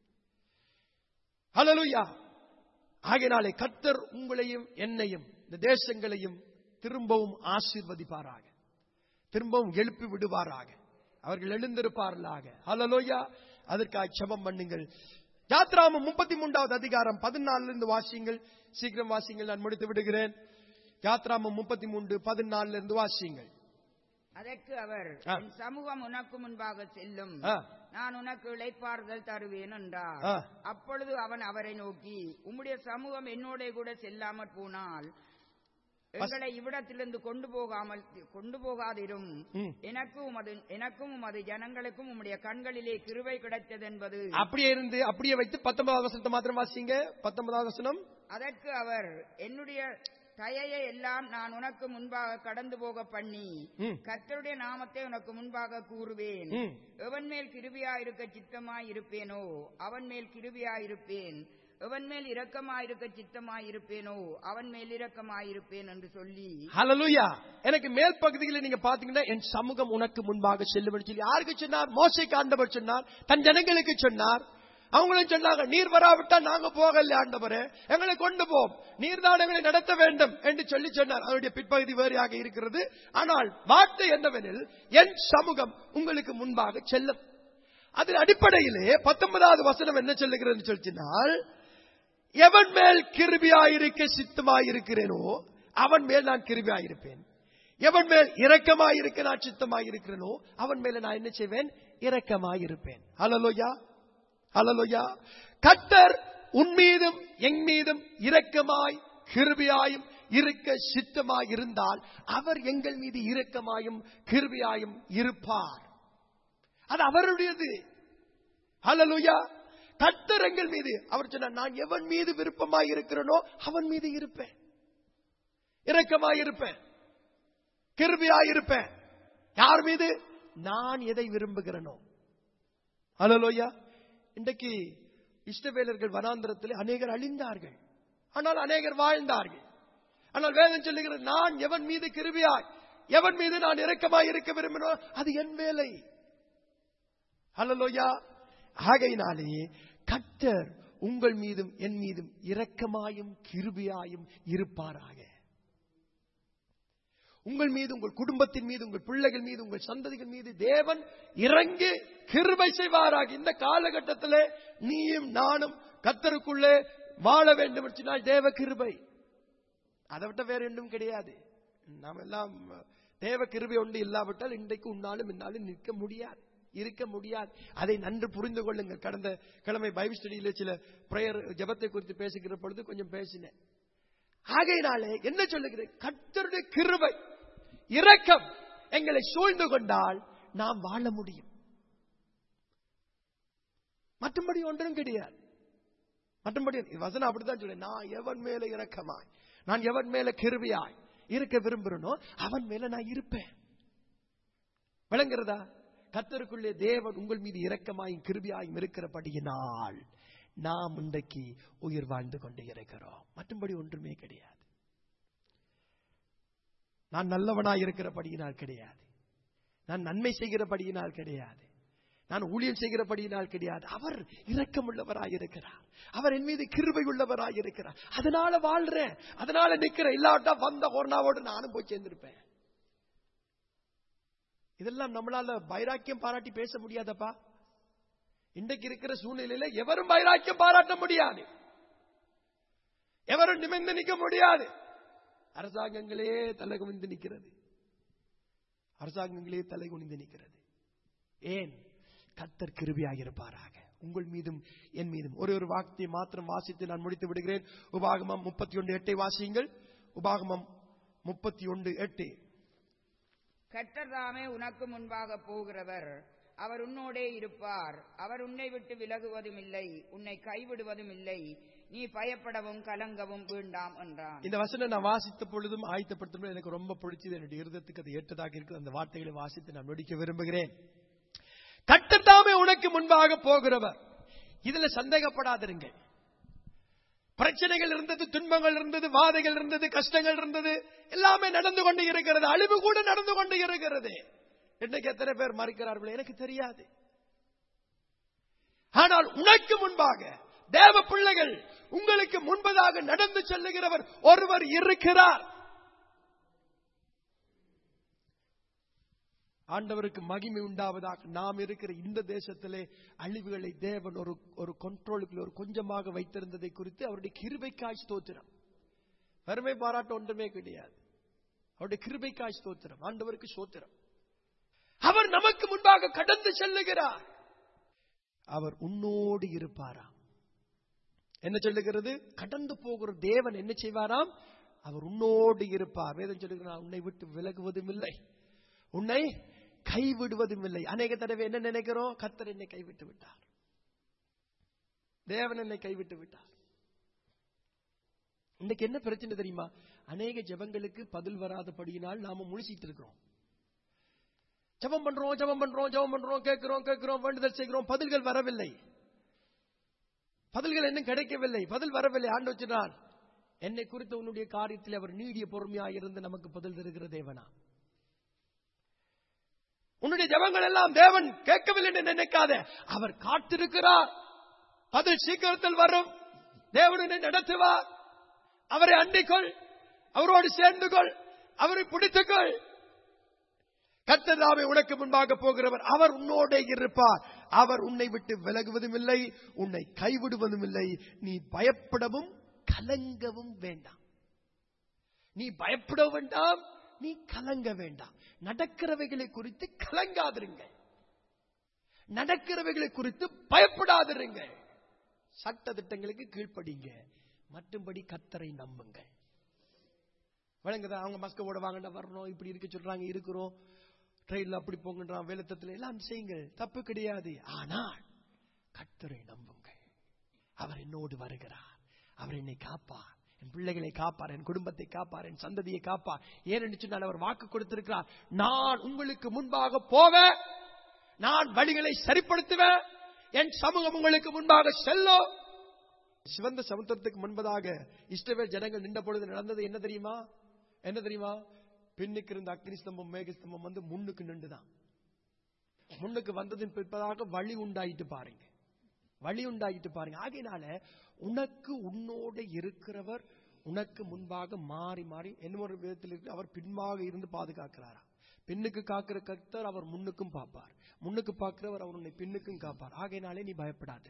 ஹலலுயா ஆகையினாலே கத்தர் உங்களையும் என்னையும் இந்த தேசங்களையும் திரும்பவும் ஆசீர்வதிப்பாராக திரும்பவும் எழுப்பி விடுவாராக அவர்கள் எழுந்திருப்பார்களாக ஹலலோயா அதற்காக செபம் பண்ணுங்கள் யாத்ராமம் முப்பத்தி மூன்றாவது அதிகாரம் பதினாலுல இருந்து வாசியுங்கள் சீக்கிரம் வாசியுங்கள் நான் முடித்து விடுகிறேன் யாத்ராமம் முப்பத்தி மூன்று பதினாலுல இருந்து வாசியுங்கள் அதற்கு அவர் ஆ. என் சமூகம் உனக்கு முன்பாக செல்லும் ஆ. நான் உனக்கு இளைப்பாறுதல் தருவேன் என்றார் ஆ. அப்பொழுது அவன் அவரை நோக்கி உம்முடைய சமூகம் என்னோட கூட செல்லாமற் போனால் எங்களை இவ்விடத்திலிருந்து கொண்டு போகாமல் கொண்டு போகாதிரும் ம். எனக்கும் உமது எனக்கும் உமது ஜனங்களுக்கும் உம்முடைய கண்களிலே கிருபை கிடைத்தது என்பது அப்படியே இருந்து அப்படியே வைத்து பத்தொன்பதாவது வசனத்தை மாத்திரம் வாசிங்க பத்தொன்பதாவது வசனம் அதற்கு அவர் என்னுடைய தயையை எல்லாம் நான் உனக்கு முன்பாக கடந்து போக பண்ணி ம். கர்த்தருடைய நாமத்தை உனக்கு முன்பாக கூறுவேன் ம். எவன் மேல் கிருபியாயிருக்க சித்தமாயிருப்பேனோ அவன் மேல் கிருபியாயிருப்பேன் எவன் மேல் இரக்கமாயிருக்க சித்தமாயிருப்பேனோ அவன் மேல் இரக்கமாயிருப்பேன் என்று சொல்லி ஹalleluya எனக்கு மேல் பகுதியில் நீங்க பாத்தீங்கன்னா என் சமூகம் உனக்கு முன்பாக செல்லும் சொல்லி யாருக்கு சொன்னார் மோசைக்கு ஆண்டவர் சொன்னார் தன் ஜனங்களுக்கு சொன்னார் அவங்களும் சொன்னாங்க நீர் வராவிட்டா நாங்க போகல ஆண்டவரே எங்களை கொண்டு போம் நீர் தான் எங்களை நடத்த வேண்டும் என்று சொல்லி சொன்னார் அவருடைய பிற்பகுதி வேறையாக இருக்கிறது ஆனால் வார்த்தை என்னவெனில் என் சமூகம் உங்களுக்கு முன்பாக செல்லும் அதன் அடிப்படையிலே பத்தொன்பதாவது வசனம் என்ன சொல்லுகிறது சொல்லினால் எவன் மேல் கிருபியாயிருக்க சித்தமாயிருக்கிறேனோ அவன் மேல் நான் கிருபியாயிருப்பேன் எவன் மேல் இரக்கமாயிருக்க நான் சித்தமாயிருக்கிறேனோ அவன் மேல நான் என்ன செய்வேன் இரக்கமாயிருப்பேன் ஹலலோயா ஹலலோயா கட்டர் உன் மீதும் என் மீதும் இரக்கமாய் கிருபியாயும் இருக்க சித்தமாய் இருந்தால் அவர் எங்கள் மீது இரக்கமாயும் கிருபியாயும் இருப்பார் அது அவருடையது ஹalleluya கர்த்தர் எங்கள் மீது அவர் சொன்னார் நான் எவன் மீது விருப்பமாய் இருக்கிறேனோ அவன் மீது இருப்பேன் இரக்கமாய் இருப்பேன் கிருபியாய் இருப்பேன் யார் மீது நான் எதை விரும்புகிறேனோ ஹalleluya இன்றைக்கு இஷ்டவேலர்கள் வனாந்திரத்திலே அநேகர் அழிந்தார்கள் ஆனால் அநேகர் வாழ்ந்தார்கள் ஆனால் வேதம் சொல்லுகிறது நான் எவன் மீது கிருபியாய் எவன் மீது நான் இரக்கமாய் இருக்க விரும்பினோ அது என் வேலை ஹalleluya ஆகையினாலே கர்த்தர் உங்கள் மீதும் என் மீதும் இரக்கமாயும் கிருபியாயும் இருப்பாராக உங்கள் மீது உங்கள் குடும்பத்தின் மீது உங்கள் பிள்ளைகள் மீது உங்கள் சந்ததிகள் மீது தேவன் இறங்கி கிருபை செய்வாராக இந்த காலகட்டத்திலே நீயும் நானும் கத்தருக்குள்ளே வாழ வேண்டும் என்று சொன்னால் தேவ கிருபை அதை விட்ட வேற ஒன்றும் கிடையாது நாம் எல்லாம் தேவ கிருபை ஒன்று இல்லாவிட்டால் இன்றைக்கு உன்னாலும் இன்னாலும் நிற்க முடியாது இருக்க முடியாது அதை நன்று புரிந்து கொள்ளுங்கள் கடந்த கிழமை பைபிள் ஸ்டடியில சில பிரேயர் ஜெபத்தை குறித்து பேசுகிற பொழுது கொஞ்சம் பேசினேன் ஆகையினாலே என்ன சொல்லுகிறேன் கர்த்தருடைய கிருபை இரக்கம் எங்களை சூழ்ந்து கொண்டால் நாம் வாழ முடியும் மற்றபடி ஒன்றும் கிடையாது மற்றபடி வசனம் அப்படித்தான் சொல்ல நான் எவன் மேல இரக்கமாய் நான் எவன் மேல கிருபியாய் இருக்க விரும்புறனோ அவன் மேல நான் இருப்பேன் விளங்குறதா கத்தருக்குள்ளே தேவன் உங்கள் மீது இரக்கமாயும் கிருபியாயும் இருக்கிறபடியினால் நாம் இன்றைக்கு உயிர் வாழ்ந்து கொண்டு இருக்கிறோம் மற்றும்படி ஒன்றுமே கிடையாது நான் நல்லவனாய் இருக்கிறபடியினால் கிடையாது நான் நன்மை செய்கிறபடியினால் கிடையாது நான் ஊழியம் செய்கிறபடியினால் கிடையாது அவர் இரக்கமுள்ளவராய் இருக்கிறார் அவர் என் மீது கிருபை உள்ளவராய் இருக்கிறார் அதனால வாழ்றேன் அதனால நிக்கிறேன் இல்லாட்டா வந்த கொரோனாவோடு நானும் போய் சேர்ந்திருப்பேன் இதெல்லாம் நம்மளால வைராக்கியம் பாராட்டி பேச முடியாதப்பா இன்றைக்கு இருக்கிற சூழ்நிலையில எவரும் வைராக்கியம் பாராட்ட முடியாது எவரும் நிமிர்ந்து நிற்க முடியாது அரசாங்கங்களே தலை குனிந்து நிற்கிறது அரசாங்கங்களே தலை குனிந்து நிற்கிறது ஏன் கத்தர் கிருபியாக இருப்பாராக உங்கள் மீதும் என் மீதும் ஒரு ஒரு வார்த்தையை மாத்திரம் வாசித்து நான் முடித்து விடுகிறேன் உபாகமம் முப்பத்தி ஒன்று எட்டை வாசியுங்கள் உபாகமம் முப்பத்தி ஒன்று எட்டு கர்த்தர் தாமே உனக்கு முன்பாக போகிறவர் அவர் உன்னோடே இருப்பார் அவர் உன்னை விட்டு விலகுவதும் இல்லை உன்னை கைவிடுவதும் இல்லை நீ பயப்படவும் கலங்கவும் வேண்டாம் என்றான் இந்த வசனம் நான் வாசித்த பொழுதும் ஆயத்தப்படுத்தும் எனக்கு ரொம்ப பிடிச்சது என்னுடைய இருதத்துக்கு அது ஏற்றதாக இருக்குது அந்த வார்த்தைகளை வாசித்து நான் முடிக்க விரும்புகிறேன் கட்டத்தாமே உனக்கு முன்பாக போகிறவர் இதுல சந்தேகப்படாதிருங்கள் பிரச்சனைகள் இருந்தது துன்பங்கள் இருந்தது வாதைகள் இருந்தது கஷ்டங்கள் இருந்தது எல்லாமே நடந்து கொண்டு இருக்கிறது அழிவு கூட நடந்து கொண்டு இருக்கிறது இன்னைக்கு எத்தனை பேர் மறுக்கிறார்கள் எனக்கு தெரியாது ஆனால் உனக்கு முன்பாக தேவ பிள்ளைகள் உங்களுக்கு முன்பதாக நடந்து செல்லுகிறவர் ஒருவர் இருக்கிறார் ஆண்டவருக்கு மகிமை உண்டாவதாக நாம் இருக்கிற இந்த தேசத்திலே அழிவுகளை தேவன் ஒரு ஒரு கண்ட்ரோலுக்குள்ள ஒரு கொஞ்சமாக வைத்திருந்ததை குறித்து அவருடைய கிருபைக்காய் ஸ்தோத்திரம் பெருமை பாராட்ட ஒன்றுமே கிடையாது அவருடைய கிருபைக்காய் ஸ்தோத்திரம் ஆண்டவருக்கு ஸ்தோத்திரம் அவர் நமக்கு முன்பாக கடந்து செல்லுகிறார் அவர் உன்னோடு இருப்பாராம் என்ன சொல்லுகிறது கடந்து போகிற தேவன் என்ன செய்வாராம் அவர் உன்னோடு இருப்பார் வேதம் சொல்லுகிறார் உன்னை விட்டு விலகுவதும் இல்லை உன்னை கைவிடுவதும் இல்லை அநேக தடவை என்ன நினைக்கிறோம் கத்தர் என்னை கைவிட்டு விட்டார் தேவன் என்னை கைவிட்டு விட்டார் இன்னைக்கு என்ன பிரச்சனை தெரியுமா அநேக ஜெபங்களுக்கு பதில் வராதபடியினால் நாம முழிச்சிட்டு இருக்கிறோம் ஜெபம் பண்றோம் ஜெபம் பண்றோம் ஜெபம் பண்றோம் கேட்கிறோம் கேட்கிறோம் வேண்டுதல் செய்கிறோம் பதில்கள் வரவில்லை பதில்கள் இன்னும் கிடைக்கவில்லை பதில் வரவில்லை ஆண்டு வச்சினார் என்னை குறித்த உன்னுடைய காரியத்தில் அவர் நீடிய பொறுமையாக இருந்து நமக்கு பதில் தருகிற தேவனா உன்னுடைய ஜபங்கள் எல்லாம் தேவன் கேட்கவில்லை என்று நினைக்காத அவர் காத்திருக்கிறார் பதில் சீக்கிரத்தில் வரும் தேவனை நடத்துவார் அவரை அண்டிக்கொள் அவரோடு சேர்ந்து கொள் அவரை பிடித்துக்கொள் கத்ததாவை உனக்கு முன்பாக போகிறவர் அவர் உன்னோட இருப்பார் அவர் உன்னை விட்டு விலகுவதும் இல்லை உன்னை கைவிடுவதும் இல்லை நீ பயப்படவும் கலங்கவும் வேண்டாம் நீ பயப்பட வேண்டாம் நீ கலங்க வேண்டாம் நடக்கிறவைகளை குறித்து கலங்காதிருங்க நடக்கிறவைகளை குறித்து பயப்படாதிருங்க சட்ட திட்டங்களுக்கு கீழ்ப்படிங்க மற்றும்படி கத்தரை நம்புங்க வழங்குதா அவங்க மஸ்க ஓட வாங்கண்டா வரணும் இப்படி இருக்க சொல்றாங்க இருக்கிறோம் ட்ரெயின்ல அப்படி போங்கன்றான் வேலத்தத்துல எல்லாம் செய்யுங்க தப்பு கிடையாது ஆனால் கத்தரை நம்புங்க அவர் என்னோடு வருகிறார் அவர் என்னை காப்பார் என் பிள்ளைகளை காப்பார் என் குடும்பத்தை காப்பார் என் சந்ததியை காப்பார் ஏனென்று சொன்னால் அவர் வாக்கு கொடுத்திருக்கிறார் நான் உங்களுக்கு முன்பாக போவேன் நான் வழிகளை சரிப்படுத்துவேன் என் சமூகம் உங்களுக்கு முன்பாக செல்லும் சிவந்த சமுத்திரத்துக்கு முன்பதாக இஸ்ரவேல் ஜனங்கள் நின்ற பொழுது நடந்தது என்ன தெரியுமா என்ன தெரியுமா பின்னுக்கு இருந்த அக்னி ஸ்தம்பம் மேக ஸ்தம்பம் வந்து முன்னுக்கு நின்றுதான் முன்னுக்கு வந்ததின் பிற்பதாக வழி உண்டாயிட்டு பாருங்க வழி உண்டாயிட்டு பாருங்க ஆகையினால உனக்கு உன்னோட இருக்கிறவர் உனக்கு முன்பாக மாறி மாறி என்ன ஒரு விதத்தில் இருக்கு அவர் பின்பாக இருந்து பாதுகாக்கிறாரா பின்னுக்கு காக்கிற கர்த்தர் அவர் முன்னுக்கும் பார்ப்பார் முன்னுக்கு பார்க்கிறவர் அவர் உன்னை பின்னுக்கும் காப்பார் ஆகையினாலே நீ பயப்படாதே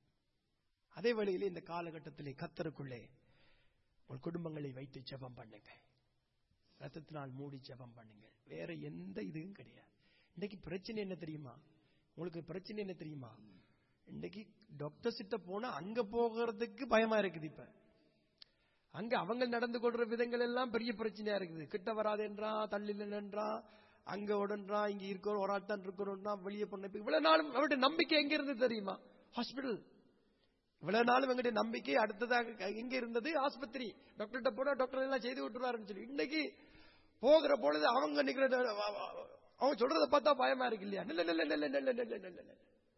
அதே வேளையிலே இந்த காலகட்டத்திலே கத்தருக்குள்ளே உங்கள் குடும்பங்களை வைத்து ஜெபம் பண்ணுங்க ரத்தத்தினால் மூடி ஜெபம் பண்ணுங்க வேற எந்த இதுவும் கிடையாது இன்னைக்கு பிரச்சனை என்ன தெரியுமா உங்களுக்கு பிரச்சனை என்ன தெரியுமா இன்னைக்கு டாக்டர் கிட்ட போனா அங்க போகிறதுக்கு பயமா இருக்குது இப்ப அங்க அவங்க நடந்து கொள்ற விதங்கள் எல்லாம் பெரிய பிரச்சனையா இருக்குது கிட்ட வராதேன்றான் தள்ளி நின்றான் அங்க உடன்றா இங்க இருக்கிறோம் ஒரு ஆள் தான் இருக்கிறோம்னா வெளியே பண்ண இவ்வளவு நாளும் அவருடைய நம்பிக்கை எங்க இருந்து தெரியுமா ஹாஸ்பிடல் இவ்வளவு நாளும் எங்களுடைய நம்பிக்கை அடுத்ததாக எங்க இருந்தது ஆஸ்பத்திரி டாக்டர்கிட்ட போனா டாக்டர் எல்லாம் செய்து விட்டுருவாருன்னு சொல்லி இன்னைக்கு போகிற பொழுது அவங்க நிக்கிற அவங்க சொல்றத பார்த்தா பயமா இருக்கு இல்லையா இல்ல இல்ல இல்ல இல்ல இல்ல இல்ல இல்ல இல்ல இல்ல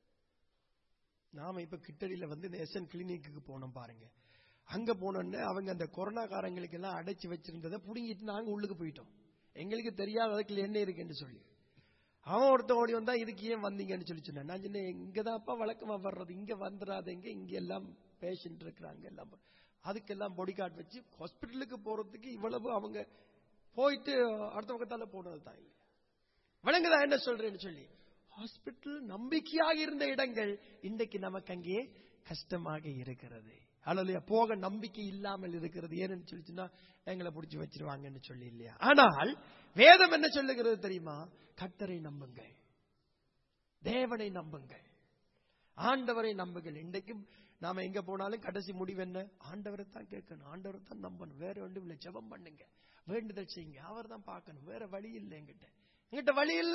நாம இப்ப கிட்டடியில வந்து இந்த எஸ்என் கிளினிக்கு போனோம் பாருங்க அங்க போனோன்னு அவங்க அந்த கொரோனா காரங்களுக்கு எல்லாம் அடைச்சு வச்சிருந்ததை புடுங்கிட்டு நாங்க உள்ளுக்கு போயிட்டோம் எங்களுக்கு தெரியாத அதுக்குள்ள என்ன இருக்குன்னு சொல்லி அவன் ஒருத்தன் ஓடி வந்தா இதுக்கு ஏன் வந்தீங்கன்னு சொல்லி சொன்னேன் நான் சொன்னேன் இங்கதான்ப்பா வழக்கமா வர்றது இங்க வந்துடாதீங்க இங்க எல்லாம் பேஷண்ட் இருக்கிறாங்க எல்லாம் அதுக்கெல்லாம் பொடி கார்டு வச்சு ஹாஸ்பிட்டலுக்கு போறதுக்கு இவ்வளவு அவங்க போயிட்டு அடுத்த பக்கத்தால போனது தான் இல்லையா விளங்குதா என்ன சொல்றேன்னு சொல்லி ஹாஸ்பிட்டல் நம்பிக்கையாக இருந்த இடங்கள் இன்றைக்கு நமக்கு அங்கே கஷ்டமாக இருக்கிறது அல்லையா போக நம்பிக்கை இல்லாமல் இருக்கிறது ஏன்னு சொல்லிச்சுன்னா எங்களை பிடிச்சி வச்சிருவாங்கன்னு சொல்லி இல்லையா ஆனால் வேதம் என்ன சொல்லுகிறது தெரியுமா கத்தரை நம்புங்கள் தேவனை நம்புங்கள் ஆண்டவரை நம்புங்கள் இன்றைக்கும் நாம எங்க போனாலும் கடைசி முடிவு என்ன ஆண்டவரை தான் கேட்கணும் ஆண்டவரை தான் நம்பணும் வேற ஒன்றும் இல்லை ஜெபம் பண்ணுங்க வேண்டுதல் செய்யுங்க அவர் தான் பார்க்கணும் வேற வழி இல்லை எங்கிட்ட எங்கிட்ட வழி இல்ல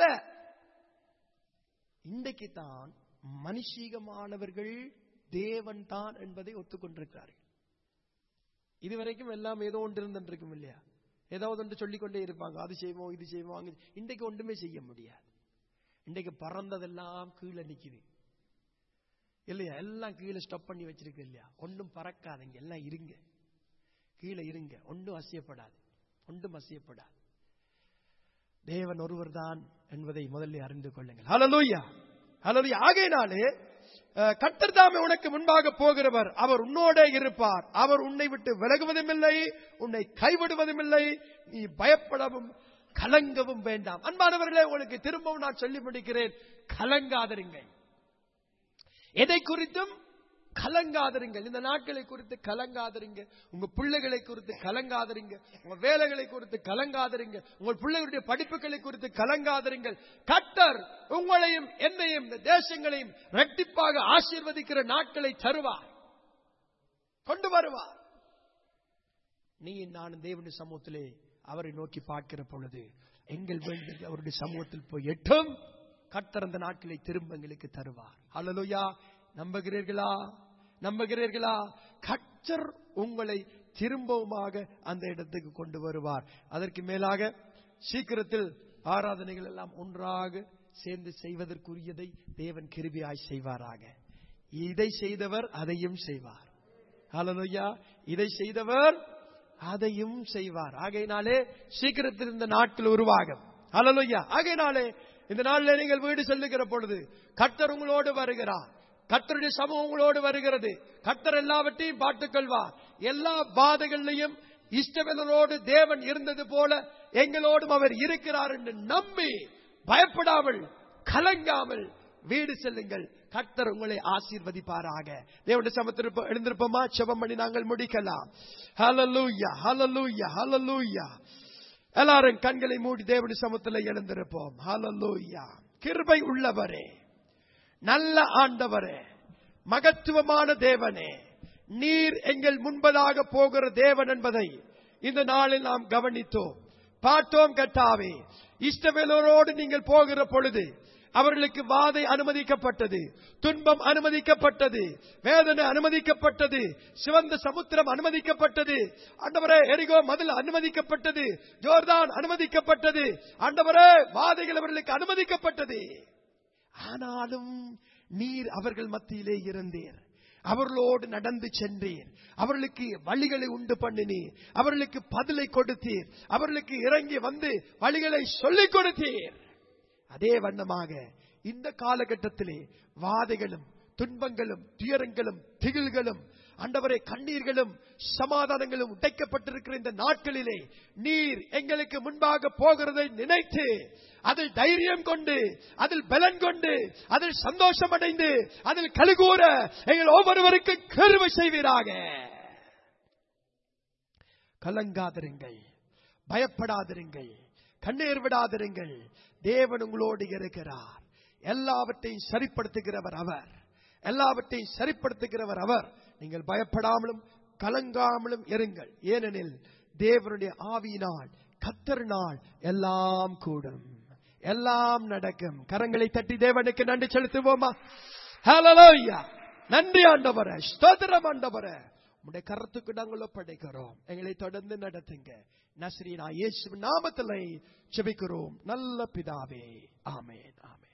இன்றைக்கு தான் மனுஷீகமானவர்கள் தேவன் தான் என்பதை ஒத்துக்கொண்டிருக்கிறார்கள் இதுவரைக்கும் எல்லாம் ஏதோ ஒன்று இருந்திருக்கும் இல்லையா ஏதாவது ஒன்று சொல்லிக்கொண்டே இருப்பாங்க அது செய்வோம் இது செய்வோம் அங்க இன்றைக்கு ஒன்றுமே செய்ய முடியாது இன்றைக்கு பறந்ததெல்லாம் கீழே நிக்குது இல்லையா எல்லாம் கீழே ஸ்டாப் பண்ணி வச்சிருக்கு இல்லையா ஒன்றும் பறக்காதீங்க எல்லாம் இருங்க கீழே இருங்க ஒன்றும் அசியப்படாது ஒன்றும் அசியப்படாது தேவன் ஒருவர் தான் என்பதை முதல்ல அறிந்து கொள்ளுங்கள் ஹலலூயா ஹலலூயா ஆகையினாலே கத்தர் தாமே உனக்கு முன்பாக போகிறவர் அவர் உன்னோட இருப்பார் அவர் உன்னை விட்டு விலகுவதும் இல்லை உன்னை கைவிடுவதும் இல்லை நீ பயப்படவும் கலங்கவும் வேண்டாம் அன்பானவர்களே உங்களுக்கு திரும்பவும் நான் சொல்லி முடிக்கிறேன் கலங்காதருங்கள் எதை குறித்தும் கலங்காதருங்கள் இந்த நாட்களை குறித்து கலங்காதருங்க உங்க பிள்ளைகளை குறித்து கலங்காதருங்க உங்க வேலைகளை குறித்து கலங்காதருங்க உங்கள் பிள்ளைகளுடைய படிப்புகளை குறித்து கலங்காதருங்கள் கட்டர் உங்களையும் என்னையும் இந்த தேசங்களையும் ரெட்டிப்பாக ஆசீர்வதிக்கிற நாட்களை தருவார் கொண்டு வருவார் நீ நானும் தேவனுடைய சமூகத்திலே அவரை நோக்கி பார்க்கிற பொழுது எங்கள் வேண்டியது அவருடைய சமூகத்தில் போய் எட்டும் கத்தர் அந்த நாட்களை திரும்ப எங்களுக்கு தருவார் அல்லலுயா நம்புகிறீர்களா நம்புகிறீர்களா கச்சர் உங்களை திரும்பவுமாக அந்த இடத்துக்கு கொண்டு வருவார் அதற்கு மேலாக சீக்கிரத்தில் ஆராதனைகள் எல்லாம் ஒன்றாக சேர்ந்து செய்வதற்குரியதை தேவன் கிருபியாய் செய்வாராக இதை செய்தவர் அதையும் செய்வார் ஹalleluya இதை செய்தவர் அதையும் செய்வார் ஆகையினாலே சீக்கிரத்தில் இந்த நாட்கள் உருவாகும் ஹalleluya ஆகையினாலே இந்த நாளில் நீங்கள் வீடு செல்லுகிற பொழுது கர்த்தர் உங்களோடு வருகிறார் கர்த்தருடைய சமூகம் உங்களோடு வருகிறது கர்த்தர் எல்லாவற்றையும் பார்த்துக்கொள்வார் எல்லா பாதைகளிலையும் இஷ்டவனரோடு தேவன் இருந்தது போல எங்களோடும் அவர் இருக்கிறார் என்று நம்பி பயப்படாமல் கலங்காமல் வீடு செல்லுங்கள் கர்த்தர் உங்களை ஆசீர்வதிப்பாராக தேவனுடைய சமத்திருப்ப எழுந்திருப்போமா செபம் பண்ணி நாங்கள் முடிக்கலாம் ஹalleluya ஹalleluya ஹalleluya எல்லாரும் கண்களை மூடி தேவனுடைய சமத்தில் எழுந்திருப்போம் ஹalleluya கிருபை உள்ளவரே நல்ல ஆண்டவரே மகத்துவமான தேவனே நீர் எங்கள் முன்பதாக போகிற தேவன் என்பதை இந்த நாளில் நாம் கவனித்தோம் பார்த்தோம் கட்டாவே இஷ்டவேலோரோடு நீங்கள் போகிற பொழுது அவர்களுக்கு வாதை அனுமதிக்கப்பட்டது துன்பம் அனுமதிக்கப்பட்டது வேதனை அனுமதிக்கப்பட்டது சிவந்த சமுத்திரம் அனுமதிக்கப்பட்டது ஆண்டவரே எரிகோ மதில் அனுமதிக்கப்பட்டது ஜோர்தான் அனுமதிக்கப்பட்டது ஆண்டவரே வாதைகள் அவர்களுக்கு அனுமதிக்கப்பட்டது ஆனாலும் நீர் அவர்கள் மத்தியிலே இருந்தீர் அவர்களோடு நடந்து சென்றீர் அவர்களுக்கு வழிகளை உண்டு பண்ணினீர் அவர்களுக்கு பதிலை கொடுத்தீர் அவர்களுக்கு இறங்கி வந்து வழிகளை சொல்லிக் கொடுத்தீர் அதே வண்ணமாக இந்த காலகட்டத்திலே வாதைகளும் துன்பங்களும் துயரங்களும் திகில்களும் அண்டவரே கண்ணீர்களும் சமாதானங்களும் உடைக்கப்பட்டிருக்கிற இந்த நாட்களிலே நீர் எங்களுக்கு முன்பாக போகிறதை நினைத்து அதில் தைரியம் கொண்டு அதில் பலன் கொண்டு அதில் சந்தோஷம் அடைந்து அதில் கழுகூற எங்கள் ஒவ்வொருவருக்கும் கருவை செய்வீராக கலங்காதிருங்கள் பயப்படாதிருங்கள் கண்ணீர் விடாதிருங்கள் தேவன் உங்களோடு இருக்கிறார் எல்லாவற்றையும் சரிப்படுத்துகிறவர் அவர் எல்லாவற்றையும் சரிப்படுத்துகிறவர் அவர் நீங்கள் பயப்படாமலும் கலங்காமலும் இருங்கள் ஏனெனில் தேவனுடைய ஆவியினால் கத்தரினால் எல்லாம் கூடும் எல்லாம் நடக்கும் கரங்களை தட்டி தேவனுக்கு நன்றி செலுத்துவோமா ஹalleluya நன்றி ஆண்டவரே ஸ்தோத்திரம் ஆண்டவரே உடைய கரத்துக்கு நாங்கள் ஒப்படைக்கிறோம் எங்களை தொடர்ந்து நடத்துங்க நஸ்ரீனா இயேசு நாமத்திலே ஜெபிக்கிறோம் நல்ல பிதாவே ஆமென் ஆமென்